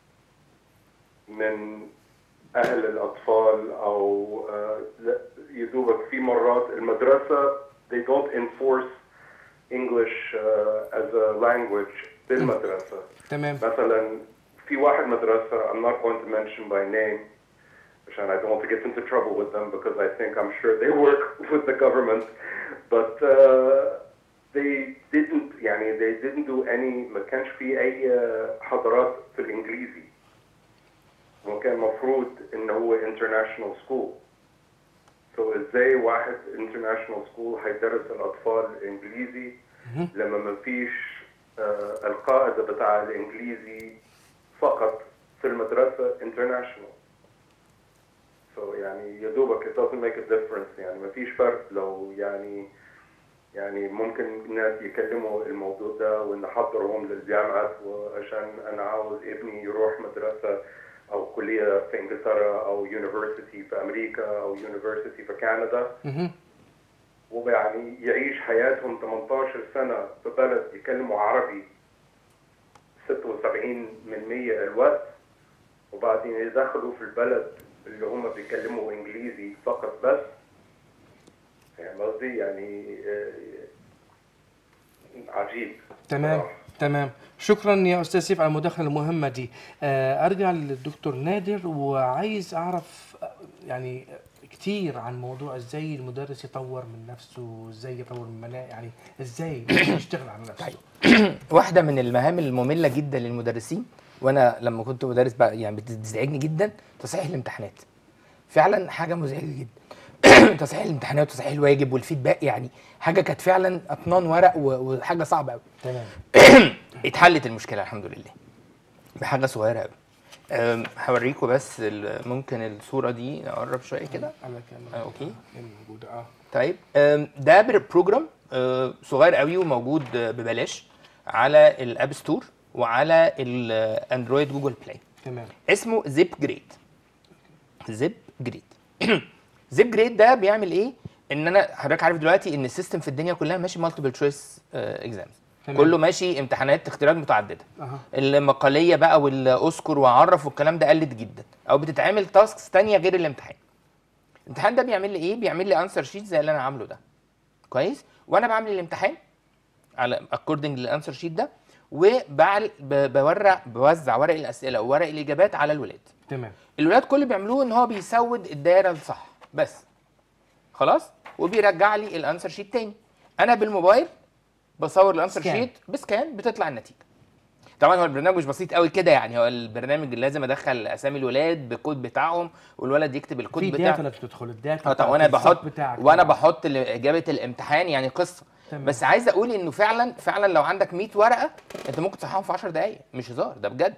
من اهل الاطفال او آه، لا، يدوبك في مرات المدرسه they don't enforce English uh, as a language بالمدرسه تمام مثلا في واحد مدرسه I'm not going to mention by name عشان I don't want to get into trouble with them because I think I'm sure they work with the government but uh, they didn't يعني they didn't do any ما كانش في اي آه، حضارات في الانجليزي وكان مفروض ان هو international school so ازاي واحد international school هيدرس الاطفال انجليزي لما ما فيش آه القاعده بتاع الانجليزي فقط في المدرسه international so يعني يا دوبك it doesn't make a difference يعني ما فيش فرق لو يعني يعني ممكن الناس يكلموا الموضوع ده ونحضرهم للجامعات وعشان انا عاوز ابني يروح مدرسه او كليه في انجلترا او يونيفرسيتي في امريكا او يونيفرسيتي في كندا مهم. ويعني يعيش حياتهم 18 سنه في بلد يكلموا عربي 76 من 100 الوقت وبعدين يدخلوا في البلد اللي هم بيتكلموا انجليزي فقط بس يعني قصدي يعني آه، عجيب تمام صراحة. تمام شكرا يا استاذ سيف على المداخله المهمه دي آه، ارجع للدكتور نادر وعايز اعرف آه، يعني كتير عن موضوع ازاي المدرس يطور من نفسه ازاي يطور من مناهج يعني ازاي يشتغل على نفسه واحده من المهام الممله جدا للمدرسين وانا لما كنت مدرس بقى يعني بتزعجني جدا تصحيح الامتحانات فعلا حاجه مزعجه جدا تصحيح الامتحانات وتصحيح الواجب والفيدباك يعني حاجه كانت فعلا اطنان ورق و- وحاجه صعبه قوي تمام اتحلت المشكله الحمد لله بحاجه صغيره قوي أم، هوريكم بس ال- ممكن الصوره دي نقرب شويه كده على كاميرا آه، أوكي. موجوده اه طيب أم، ده بر- بروجرام أه، صغير قوي وموجود أه، ببلاش على الاب ستور وعلى الاندرويد جوجل بلاي تمام اسمه زيب جريد زيب جريد زيب جريد ده بيعمل ايه ان انا حضرتك عارف دلوقتي ان السيستم في الدنيا كلها ماشي مالتيبل تشويس اكزامز تمام. كله ماشي امتحانات اختيارات متعدده اها المقاليه بقى والاوسكور وعرف والكلام ده قلت جدا او بتتعمل تاسكس تانية غير الامتحان الامتحان ده بيعمل لي ايه بيعمل لي انسر شيت زي اللي انا عامله ده كويس وانا بعمل الامتحان على اكوردنج للانسر شيت ده وبعل ب- بورع بوزع ورق الاسئله وورق الاجابات على الولاد تمام الولاد كل اللي بيعملوه ان هو بيسود الدايره الصح بس خلاص وبيرجع لي الانسر شيت تاني انا بالموبايل بصور الانسر سكان. شيت بسكان بتطلع النتيجه طبعا هو البرنامج مش بسيط قوي كده يعني هو البرنامج لازم ادخل اسامي الولاد بالكود بتاعهم والولد يكتب الكود في بتاعه داتا اللي بتدخل الداتا اه طبعا بتاعت وانا الصف بحط بتاعك وانا طبعاً. بحط ل- اجابه الامتحان يعني قصه تمام. بس عايز اقول انه فعلا فعلا لو عندك 100 ورقه انت ممكن تصححهم في 10 دقائق مش هزار ده بجد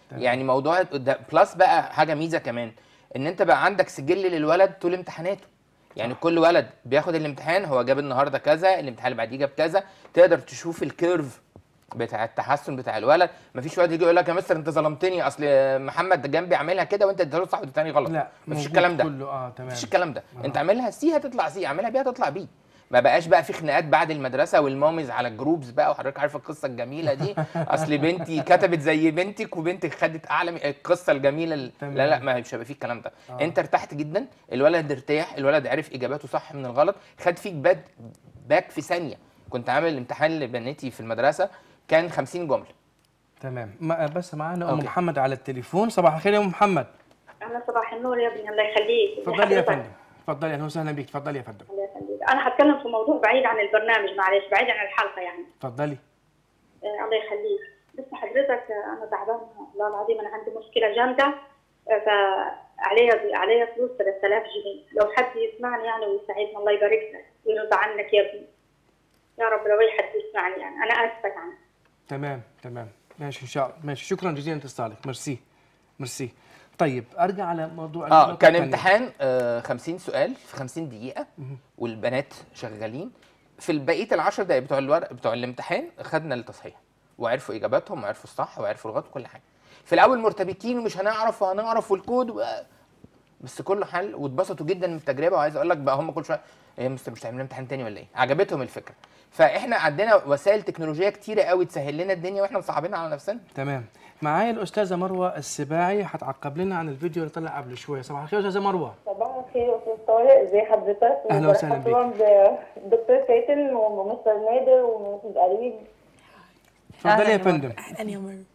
يعني موضوع ده بلس بقى حاجه ميزه كمان ان انت بقى عندك سجل للولد طول امتحاناته يعني كل ولد بياخد الامتحان هو جاب النهارده كذا الامتحان اللي بعديه جاب كذا تقدر تشوف الكيرف بتاع التحسن بتاع الولد مفيش ولد يجي يقول لك يا مستر انت ظلمتني اصل محمد ده جنبي عاملها كده وانت اديته صح وده تاني غلط لا مفيش موجود الكلام ده كله اه تمام مفيش الكلام ده آه. انت اعملها سي هتطلع سي اعملها بي هتطلع بي ما بقاش بقى في خناقات بعد المدرسه والماميز على الجروبز بقى وحضرتك عارفه القصه الجميله دي اصل بنتي كتبت زي بنتك وبنتك خدت اعلى من- القصه الجميله ال- تمام. لا لا ما مش هيبقى فيه الكلام ده آه. انت ارتحت جدا الولد ارتاح الولد عرف اجاباته صح من الغلط خد فيك باد باك في ثانيه كنت عامل امتحان لبنتي في المدرسه كان 50 جمله تمام ما بس معانا ام أوكي. محمد على التليفون صباح الخير يا ام محمد أنا صباح النور يا ابني الله يخليك اتفضلي يا حضرتك. فندم اتفضلي اهلا وسهلا بيك اتفضلي يا فندم الله يخليك أنا هتكلم في موضوع بعيد عن البرنامج معلش بعيد عن الحلقة يعني اتفضلي آه الله يخليك بس حضرتك آه، أنا تعبانة والله العظيم أنا عندي مشكلة جامدة آه، فعليا عليا فلوس 3000 جنيه لو حد يسمعني يعني ويساعدني الله يبارك لك ويرضى عنك يا ابني يا رب لو أي حد يسمعني يعني أنا آسفة يعني تمام تمام ماشي ان شاء الله ماشي شكرا جزيلا لاتصالك ميرسي ميرسي طيب ارجع على موضوع اه النقطة كان التانية. امتحان آه 50 سؤال في 50 دقيقه والبنات شغالين في بقيه العشر دقائق بتوع الورق بتوع الامتحان خدنا التصحيح وعرفوا اجاباتهم وعرفوا الصح وعرفوا الغلط وكل حاجه في الاول مرتبكين ومش هنعرف وهنعرف والكود و... بس كله حل واتبسطوا جدا من التجربه وعايز اقول لك بقى هم كل شويه ايه يا مستر مش هتعمل لنا امتحان تاني ولا ايه عجبتهم الفكره فاحنا عندنا وسائل تكنولوجيه كتيره قوي تسهل لنا الدنيا واحنا مصعبينها على نفسنا تمام معايا الاستاذه مروه السباعي هتعقب لنا عن الفيديو اللي طلع قبل شويه صباح الخير يا استاذه مروه صباح الخير يا استاذ طارق ازي حضرتك أهلا وسهلا بيك. طبعا بالدكتور فاتن ومستر نادر ومستر قريب اتفضلي يا أهلاً يا فندم اهلا يا مروه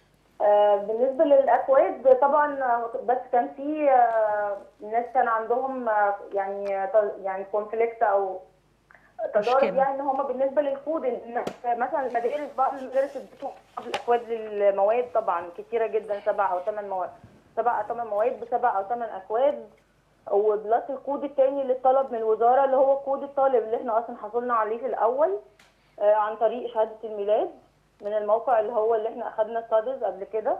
آه بالنسبه للاكواد طبعا آه، بس كان في آه، ناس كان عندهم آه، يعني آه، ت- يعني كونفليكت او تضارب مشكلة. يعني ان هم بالنسبه للكود إن مثلا المدارس بعض المدارس ادتهم بعض الاكواد للمواد طبعا كتيره جدا سبع او ثمان مواد سبع او ثمان مواد بسبع او ثمان اكواد وبلس الكود التاني اللي اتطلب من الوزاره اللي هو كود الطالب اللي احنا اصلا حصلنا عليه في الاول آه، عن طريق شهاده الميلاد من الموقع اللي هو اللي احنا اخدنا ستاديز قبل كده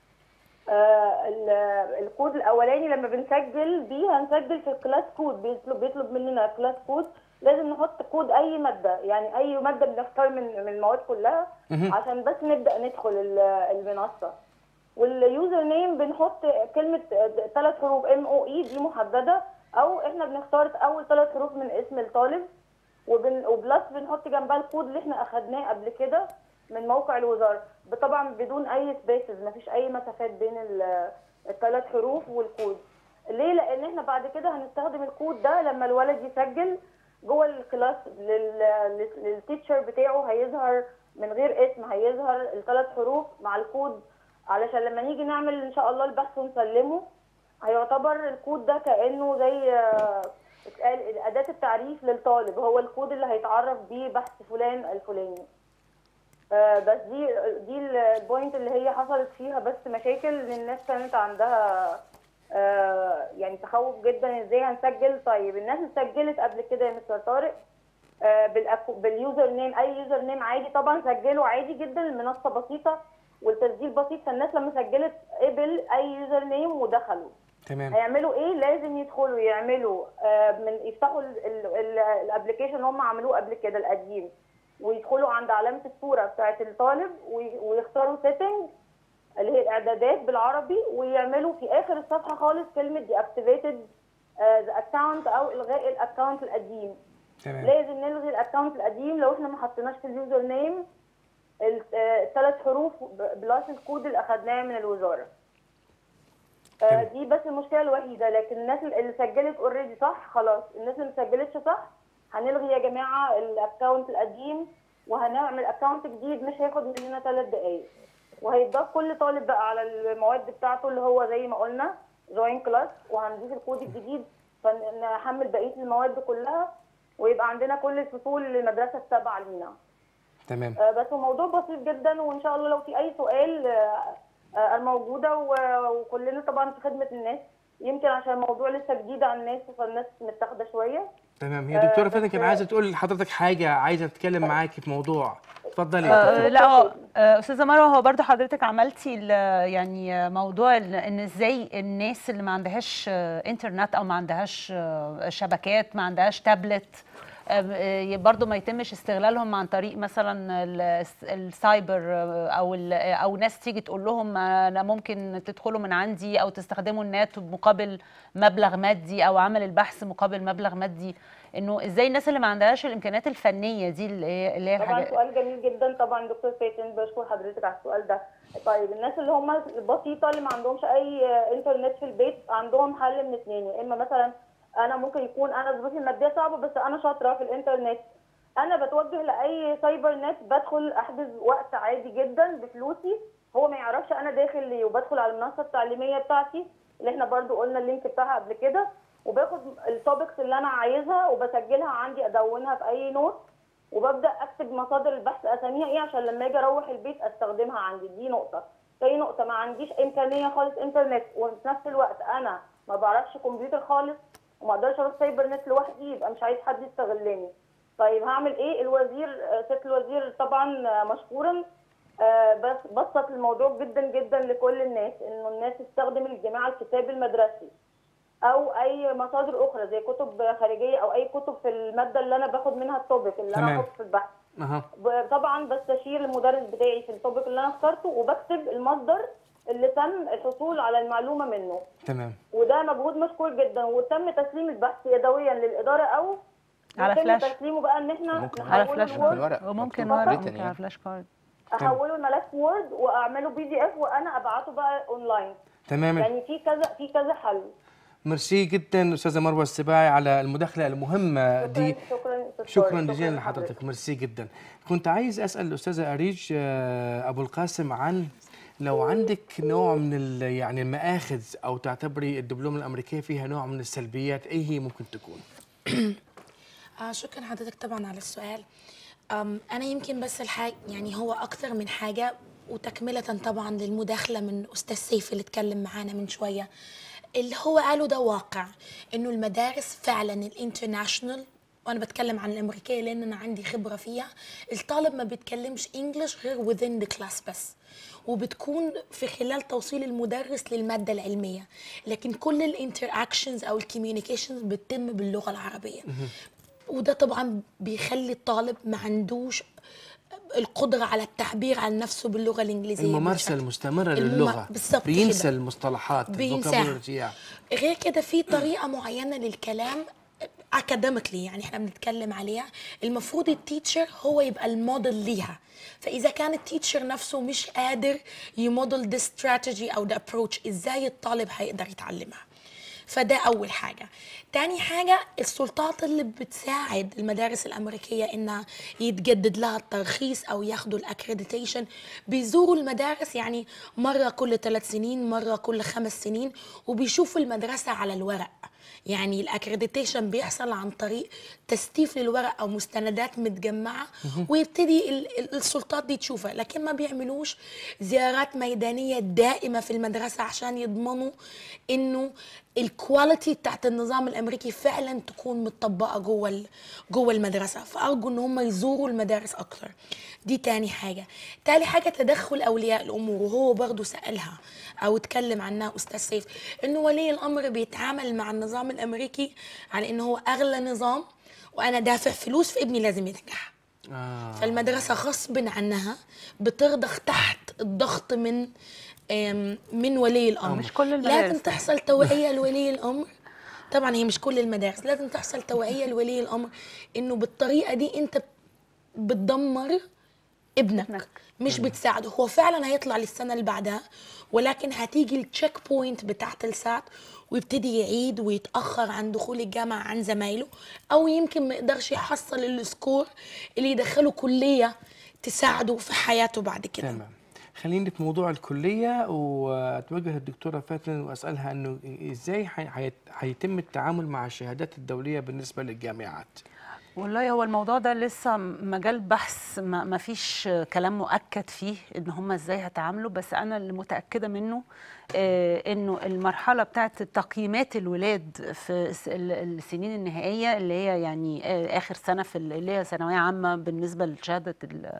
آه، ال- الكود الاولاني لما بنسجل بيه هنسجل في الكلاس كود بيطلب بيطلب مننا كلاس كود لازم نحط كود اي ماده يعني اي ماده بنختار من من المواد كلها مهم. عشان بس نبدا ندخل ال- المنصه واليوزر نيم بنحط كلمه ثلاث حروف ام او اي دي محدده او احنا بنختار اول ثلاث حروف من اسم الطالب وبن وبلس بنحط جنبها الكود اللي احنا اخدناه قبل كده من موقع الوزاره طبعا بدون اي سبيسز مفيش اي مسافات بين ال- الثلاث حروف والكود ليه لان احنا بعد كده هنستخدم الكود ده لما الولد يسجل جوه الكلاس لل- للتيتشر بتاعه هيظهر من غير اسم هيظهر الثلاث حروف مع الكود علشان لما نيجي نعمل ان شاء الله البحث ونسلمه هيعتبر الكود ده كانه زي آه، اتقال اداه التعريف للطالب هو الكود اللي هيتعرف بيه بحث فلان الفلاني آه، بس دي دي البوينت اللي هي حصلت فيها بس مشاكل ان الناس كانت عندها آه، يعني تخوف جدا ازاي هنسجل طيب الناس اللي سجلت قبل كده يا مستر طارق آه، بالأكو- باليوزر نيم اي يوزر نيم عادي طبعا سجلوا عادي جدا المنصه بسيطه والتسجيل بسيط فالناس لما سجلت قبل اي يوزر نيم ودخلوا تمام هيعملوا ايه لازم يدخلوا يعملوا آه، من يفتحوا الابلكيشن اللي هم عملوه قبل كده القديم ويدخلوا عند علامه الصوره بتاعه الطالب وي- ويختاروا سيتنج اللي هي الاعدادات بالعربي ويعملوا في اخر الصفحه خالص كلمه دي اكتيفيتد ذا اكونت او الغاء الاكونت القديم تمام لازم نلغي الاكونت القديم لو احنا ما حطيناش في اليوزر نيم الثلاث حروف ب- بلس الكود اللي اخدناه من الوزاره آه، تمام. دي بس المشكله الوحيده لكن الناس اللي سجلت اوريدي صح خلاص الناس اللي ما سجلتش صح هنلغي يا جماعه الاكونت القديم وهنعمل اكونت جديد مش هياخد مننا ثلاث دقائق وهيتضاف كل طالب بقى على المواد بتاعته اللي هو زي ما قلنا جوين كلاس وهنضيف الكود الجديد فنحمل بقيه المواد كلها ويبقى عندنا كل الفصول للمدرسه السابعه لينا تمام آه، بس الموضوع بسيط جدا وان شاء الله لو في اي سؤال آه، آه، انا موجوده و- وكلنا طبعا في خدمه الناس يمكن عشان الموضوع لسه جديد على الناس فالناس متاخده شويه تمام هي دكتوره آه، فاتن بس- كان عايزه تقول لحضرتك حاجه عايزه تتكلم معاكي في موضوع اتفضلي آه لا هو آه، استاذه مروه هو برضو حضرتك عملتي ال- يعني آه، موضوع ال- ان ازاي الناس اللي ما عندهاش آه، انترنت او ما عندهاش آه، شبكات ما عندهاش تابلت آه، آه، برضو ما يتمش استغلالهم عن طريق مثلا ال- السايبر آه، او ال- او ناس تيجي تقول لهم انا ممكن تدخلوا من عندي او تستخدموا النت مقابل مبلغ مادي او عمل البحث مقابل مبلغ مادي انه ازاي الناس اللي ما عندهاش الامكانيات الفنيه دي اللي هي اللي هي طبعا الحاجات سؤال جميل جدا طبعا دكتور فاتن بشكر حضرتك على السؤال ده طيب الناس اللي هم البسيطه اللي ما عندهمش اي انترنت في البيت عندهم حل من اثنين يا اما مثلا انا ممكن يكون انا ظروفي الماديه صعبه بس انا شاطره في الانترنت انا بتوجه لاي سايبر نت بدخل احجز وقت عادي جدا بفلوسي هو ما يعرفش انا داخل ليه وبدخل على المنصه التعليميه بتاعتي اللي احنا برضو قلنا اللينك بتاعها قبل كده وباخد التوبكس اللي انا عايزها وبسجلها عندي ادونها في اي نوت وببدا اكتب مصادر البحث اساميها ايه عشان لما اجي اروح البيت استخدمها عندي دي نقطه تاني نقطه ما عنديش امكانيه خالص انترنت وفي نفس الوقت انا ما بعرفش كمبيوتر خالص وما اقدرش اروح سايبر نت لوحدي يبقى مش عايز حد يستغلني طيب هعمل ايه الوزير آه، ست الوزير طبعا آه، مشكورا آه، بس بسط الموضوع جدا جدا لكل الناس انه الناس تستخدم الجماعه الكتاب المدرسي او اي مصادر اخرى زي كتب خارجيه او اي كتب في الماده اللي انا باخد منها التوبيك اللي تمام. انا هاخد في البحث اها ب- طبعا بستشير المدرس بتاعي في التوبيك اللي انا اخترته وبكتب المصدر اللي تم الحصول على المعلومه منه تمام وده مجهود مشكور جدا وتم تسليم البحث يدويا للاداره او على يتم فلاش. تسليمه بقى ان احنا ممكن على نحوله فلاش لوورد ورق وممكن مكتوب ورق written ممكن يعني. على فلاش كارد احوله لملف وورد واعمله بي دي اف وانا ابعته بقى اونلاين تمام يعني في كذا في كذا حل ميرسي جدا استاذه مروه السباعي على المداخله المهمه دي شكرا أستاذ شكرا طارق. جزيلا لحضرتك ميرسي جدا كنت عايز اسال الاستاذه اريج آه، ابو القاسم عن لو عندك نوع من ال- يعني المآخذ او تعتبري الدبلوم الامريكيه فيها نوع من السلبيات ايه هي ممكن تكون آه شكرا حضرتك طبعا على السؤال أم انا يمكن بس الحاجه يعني هو اكتر من حاجه وتكمله طبعا للمداخله من استاذ سيف اللي اتكلم معانا من شويه اللي هو قاله ده واقع انه المدارس فعلا الانترناشونال وانا بتكلم عن الامريكيه لان انا عندي خبره فيها الطالب ما بيتكلمش انجلش غير within the class بس وبتكون في خلال توصيل المدرس للماده العلميه لكن كل الانتراكشنز او الكوميونيكيشنز بتتم باللغه العربيه وده طبعا بيخلي الطالب ما عندوش القدرة على التعبير عن نفسه باللغة الإنجليزية الممارسه بشكل- المستمره المم- للغه بالظبط بينسى كده. المصطلحات بينساها. vocabulary، يعني. غير كده في طريقة معينة للكلام اكاديميكلي يعني احنا بنتكلم عليها المفروض التيتشر هو يبقى الموديل ليها فاذا كان التيتشر نفسه مش قادر يموديل ده استراتيجي او ده ابروتش ازاي الطالب هيقدر يتعلمها فده اول حاجه تاني حاجه السلطات اللي بتساعد المدارس الامريكيه انها يتجدد لها الترخيص او ياخدوا الاكريديتيشن بيزوروا المدارس يعني مره كل ثلاث سنين مره كل خمس سنين وبيشوفوا المدرسه على الورق يعني الاكريديتيشن بيحصل عن طريق تستيف للورق او مستندات متجمعه ويبتدي ال- ال- السلطات دي تشوفها لكن ما بيعملوش زيارات ميدانيه دائمه في المدرسه عشان يضمنوا انه الكواليتي بتاعت النظام الامريكي فعلا تكون متطبقه جوه ال- جوه المدرسه فارجو ان هم يزوروا المدارس اكتر دي تاني حاجه تاني حاجه تدخل اولياء الامور وهو برضو سالها او اتكلم عنها استاذ سيف انه ولي الامر بيتعامل مع النظام الامريكي على انه هو اغلى نظام وانا دافع فلوس فابني لازم ينجح آه. فالمدرسة غصب عنها بترضخ تحت الضغط من آم، من ولي الأمر مش كل المدارس. لازم تحصل توعية لولي الأمر طبعا هي مش كل المدارس لازم تحصل توعية لولي الأمر إنه بالطريقة دي أنت بتدمر ابنك ابنك. مش بتساعده هو فعلا هيطلع للسنة اللي بعدها ولكن هتيجي التشيك بوينت بتاعت الساعة ويبتدي يعيد ويتأخر عن دخول الجامعة عن زمايله أو يمكن ما يقدرش يحصل السكور اللي يدخله كلية تساعده في حياته بعد كده تمام خليني في موضوع الكليه واتوجه للدكتوره فاتن واسالها انه ازاي حي- حي- هيتم التعامل مع الشهادات الدوليه بالنسبه للجامعات والله هو الموضوع ده لسه مجال بحث ما ما فيش كلام مؤكد فيه ان هم ازاي هيتعاملوا بس انا اللي متاكده منه آه، انه المرحله بتاعت تقييمات الولاد في الس- ال- السنين النهائيه اللي هي يعني آه، اخر سنه في ال- اللي هي ثانويه عامه بالنسبه لشهاده ال-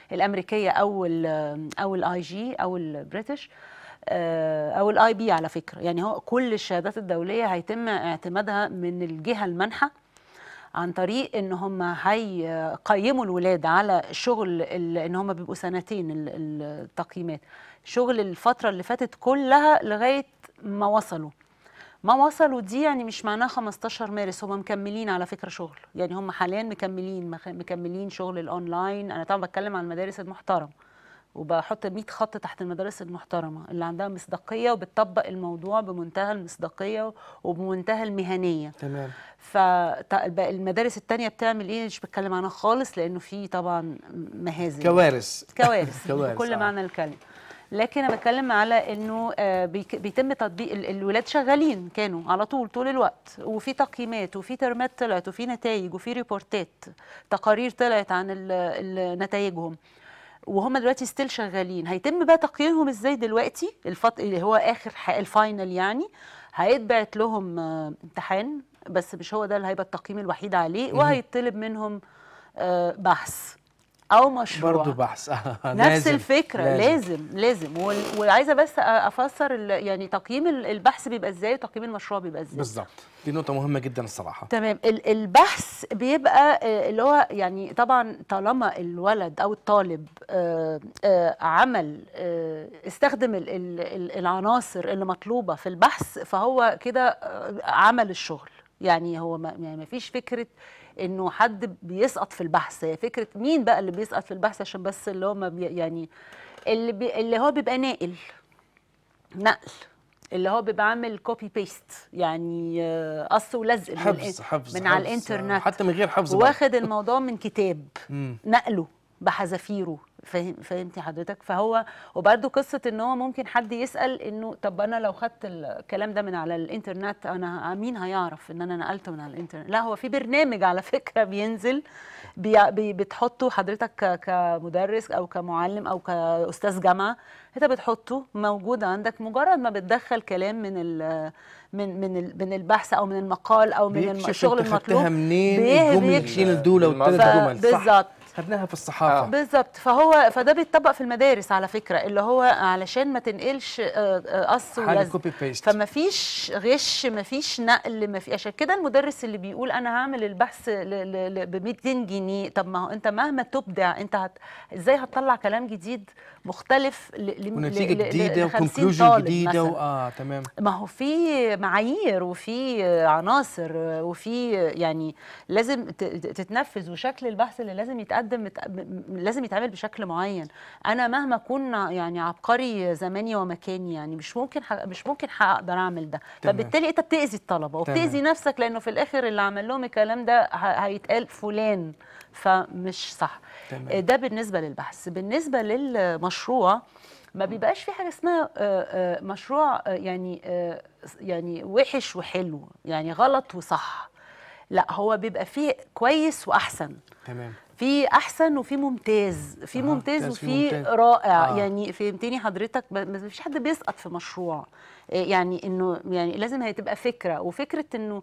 الامريكيه او ال او الاي جي او البريتش آه، او الاي بي على فكره يعني هو كل الشهادات الدوليه هيتم اعتمادها من الجهه المانحه عن طريق ان هم هيقيموا الولاد على شغل ال- ان هم بيبقوا سنتين ال- التقييمات شغل الفتره اللي فاتت كلها لغايه ما وصلوا ما وصلوا دي يعني مش معناها 15 مارس هم مكملين على فكره شغل يعني هم حاليا مكملين مخ- مكملين شغل الاونلاين انا طبعا بتكلم عن المدارس المحترمه وبحط 100 خط تحت المدارس المحترمه اللي عندها مصداقيه وبتطبق الموضوع بمنتهى المصداقيه وبمنتهى المهنيه تمام فالمدارس التانية بتعمل ايه مش بتكلم عنها خالص لانه في طبعا مهازل كوارث كوارث كوارث، بكل آه. معنى الكلمه لكن انا بتكلم على انه آه، بيك- بيتم تطبيق ال- الولاد شغالين كانوا على طول طول الوقت وفي تقييمات وفي ترمات طلعت وفي نتائج وفي ريبورتات تقارير طلعت عن ال- ال- نتائجهم وهم دلوقتي ستيل شغالين هيتم بقى تقييمهم ازاي دلوقتي الفط... اللي هو اخر ح... الفاينل يعني هيتبعت لهم آه، امتحان بس مش هو ده اللي هيبقى التقييم الوحيد عليه وهيطلب منهم آه، بحث او مشروع برضه بحث نفس لازم، الفكره لازم لازم وال- وعايزه بس أ- افسر ال- يعني تقييم ال- البحث بيبقى ازاي وتقييم المشروع بيبقى ازاي بالظبط دي نقطة مهمة جدا الصراحة تمام ال- البحث بيبقى آه، اللي هو يعني طبعا طالما الولد او الطالب آه، آه، عمل آه، استخدم ال- ال- ال- العناصر اللي مطلوبه في البحث فهو كده آه، عمل الشغل يعني هو ما يعني ما فيش فكره انه حد بيسقط في البحث هي فكره مين بقى اللي بيسقط في البحث عشان بس اللي هو ما بي يعني اللي بي اللي هو بيبقى ناقل نقل اللي هو بيبقى عامل كوبي بيست يعني آه، قص ولزق من حفظ الإن- حفظ من على حفظ، الانترنت حتى من غير حفظ برضه. واخد الموضوع من كتاب مم. نقله بحذافيره فاهم فهمتي حضرتك فهو وبرده قصه ان هو ممكن حد يسال انه طب انا لو خدت الكلام ده من على الانترنت انا مين هيعرف ان انا نقلته من على الانترنت لا هو في برنامج على فكره بينزل بي بي بتحطه حضرتك ك- كمدرس او كمعلم او كاستاذ جامعه انت بتحطه موجود عندك مجرد ما بتدخل كلام من ال من من ال- من البحث او من المقال او من الم- بيكشف الشغل انت المطلوب خدتها منين بيه- الجملة بيكشف. شيل الدولة والثلاث ف- جمل صح بالظبط خدناها في الصحافة بالظبط فهو فده بيتطبق في المدارس على فكره اللي هو علشان ما تنقلش آه، آه، قص حاجة ولزق كوبي بيست فما فيش غش ما فيش نقل ما في عشان كده المدرس اللي بيقول انا هعمل البحث ب 200 جنيه طب ما هو انت مهما تبدع انت هت... ازاي هتطلع كلام جديد مختلف ل... ل... ونتيجة ل- ل- جديدة ل 50 وكونكلوجن طالب جديدة مثلاً. و... اه تمام ما هو في معايير وفي عناصر وفي يعني لازم ت- ت- تتنفذ وشكل البحث اللي لازم يتقدم مت- م- لازم يتعمل بشكل معين انا مهما اكون يعني عبقري زماني ومكاني يعني مش ممكن ح- مش ممكن هقدر اعمل ده تمام. فبالتالي انت بتاذي الطلبه تمام. وبتاذي نفسك لانه في الاخر اللي عمل لهم الكلام ده ه- هيتقال فلان فمش صح تمام. ده بالنسبه للبحث بالنسبه للمشروع ما بيبقاش في حاجه اسمها آه، آه، مشروع آه، يعني آه، يعني وحش وحلو يعني غلط وصح لا هو بيبقى فيه كويس واحسن تمام في احسن وفي ممتاز في أها، ممتاز ممتاز، في وفي ممتاز. رائع آه. يعني فهمتني حضرتك ب- ما فيش حد بيسقط في مشروع إيه يعني انه يعني لازم هي تبقى فكره وفكره انه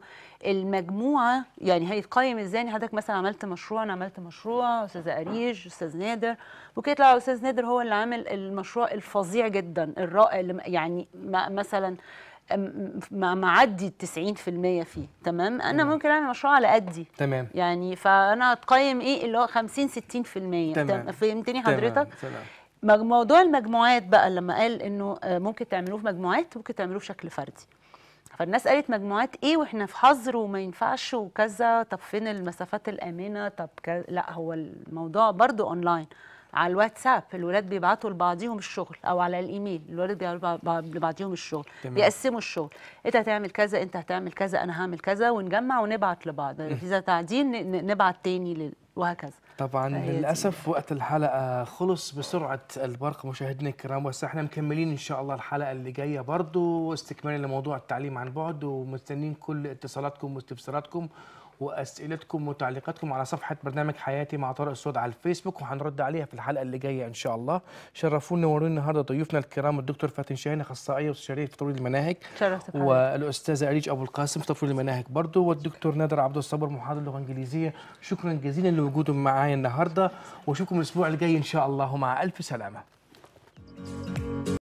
المجموعه يعني هيتقيم ازاي يعني حضرتك مثلا عملت مشروع انا عملت مشروع استاذه اريج استاذ نادر ممكن يطلع استاذ نادر هو اللي عامل المشروع الفظيع جدا الرائع اللي م- يعني ما- مثلا أم- ما معدي ال 90% فيه تمام انا ممكن اعمل مشروع على قدي تمام يعني فانا هتقيم ايه اللي هو 50 60% تمام. تم- فهمتني تمام، حضرتك تمام مج- موضوع المجموعات بقى لما قال انه آه، ممكن تعملوه في مجموعات ممكن تعملوه بشكل فردي فالناس قالت مجموعات ايه واحنا في حظر وما ينفعش وكذا طب فين المسافات الامنه طب كذا لا هو الموضوع برضو اونلاين على الواتساب الولاد بيبعتوا لبعضيهم الشغل او على الايميل الولاد بيبعتوا لبعض- لبعضيهم الشغل تمام. بيقسموا الشغل انت هتعمل كذا انت هتعمل كذا انا هعمل كذا ونجمع ونبعت لبعض اذا تعديل ن- ن- نبعت تاني لل- وهكذا طبعا فهي دي. للاسف وقت الحلقه خلص بسرعه البرق مشاهدينا الكرام بس احنا مكملين ان شاء الله الحلقه اللي جايه برضو استكمالا لموضوع التعليم عن بعد ومستنين كل اتصالاتكم واستفساراتكم واسئلتكم وتعليقاتكم على صفحه برنامج حياتي مع طارق السود على الفيسبوك وهنرد عليها في الحلقه اللي جايه ان شاء الله شرفونا ونوروا النهارده ضيوفنا الكرام الدكتور فاتن شاهين اخصائيه واستشاريه في تطوير المناهج شرفت بحضرتك. والاستاذه اريج ابو القاسم في تطوير المناهج برضه والدكتور نادر عبد الصبر محاضر اللغه الانجليزيه شكرا جزيلا لوجودهم معايا النهارده واشوفكم الاسبوع الجاي ان شاء الله مع الف سلامه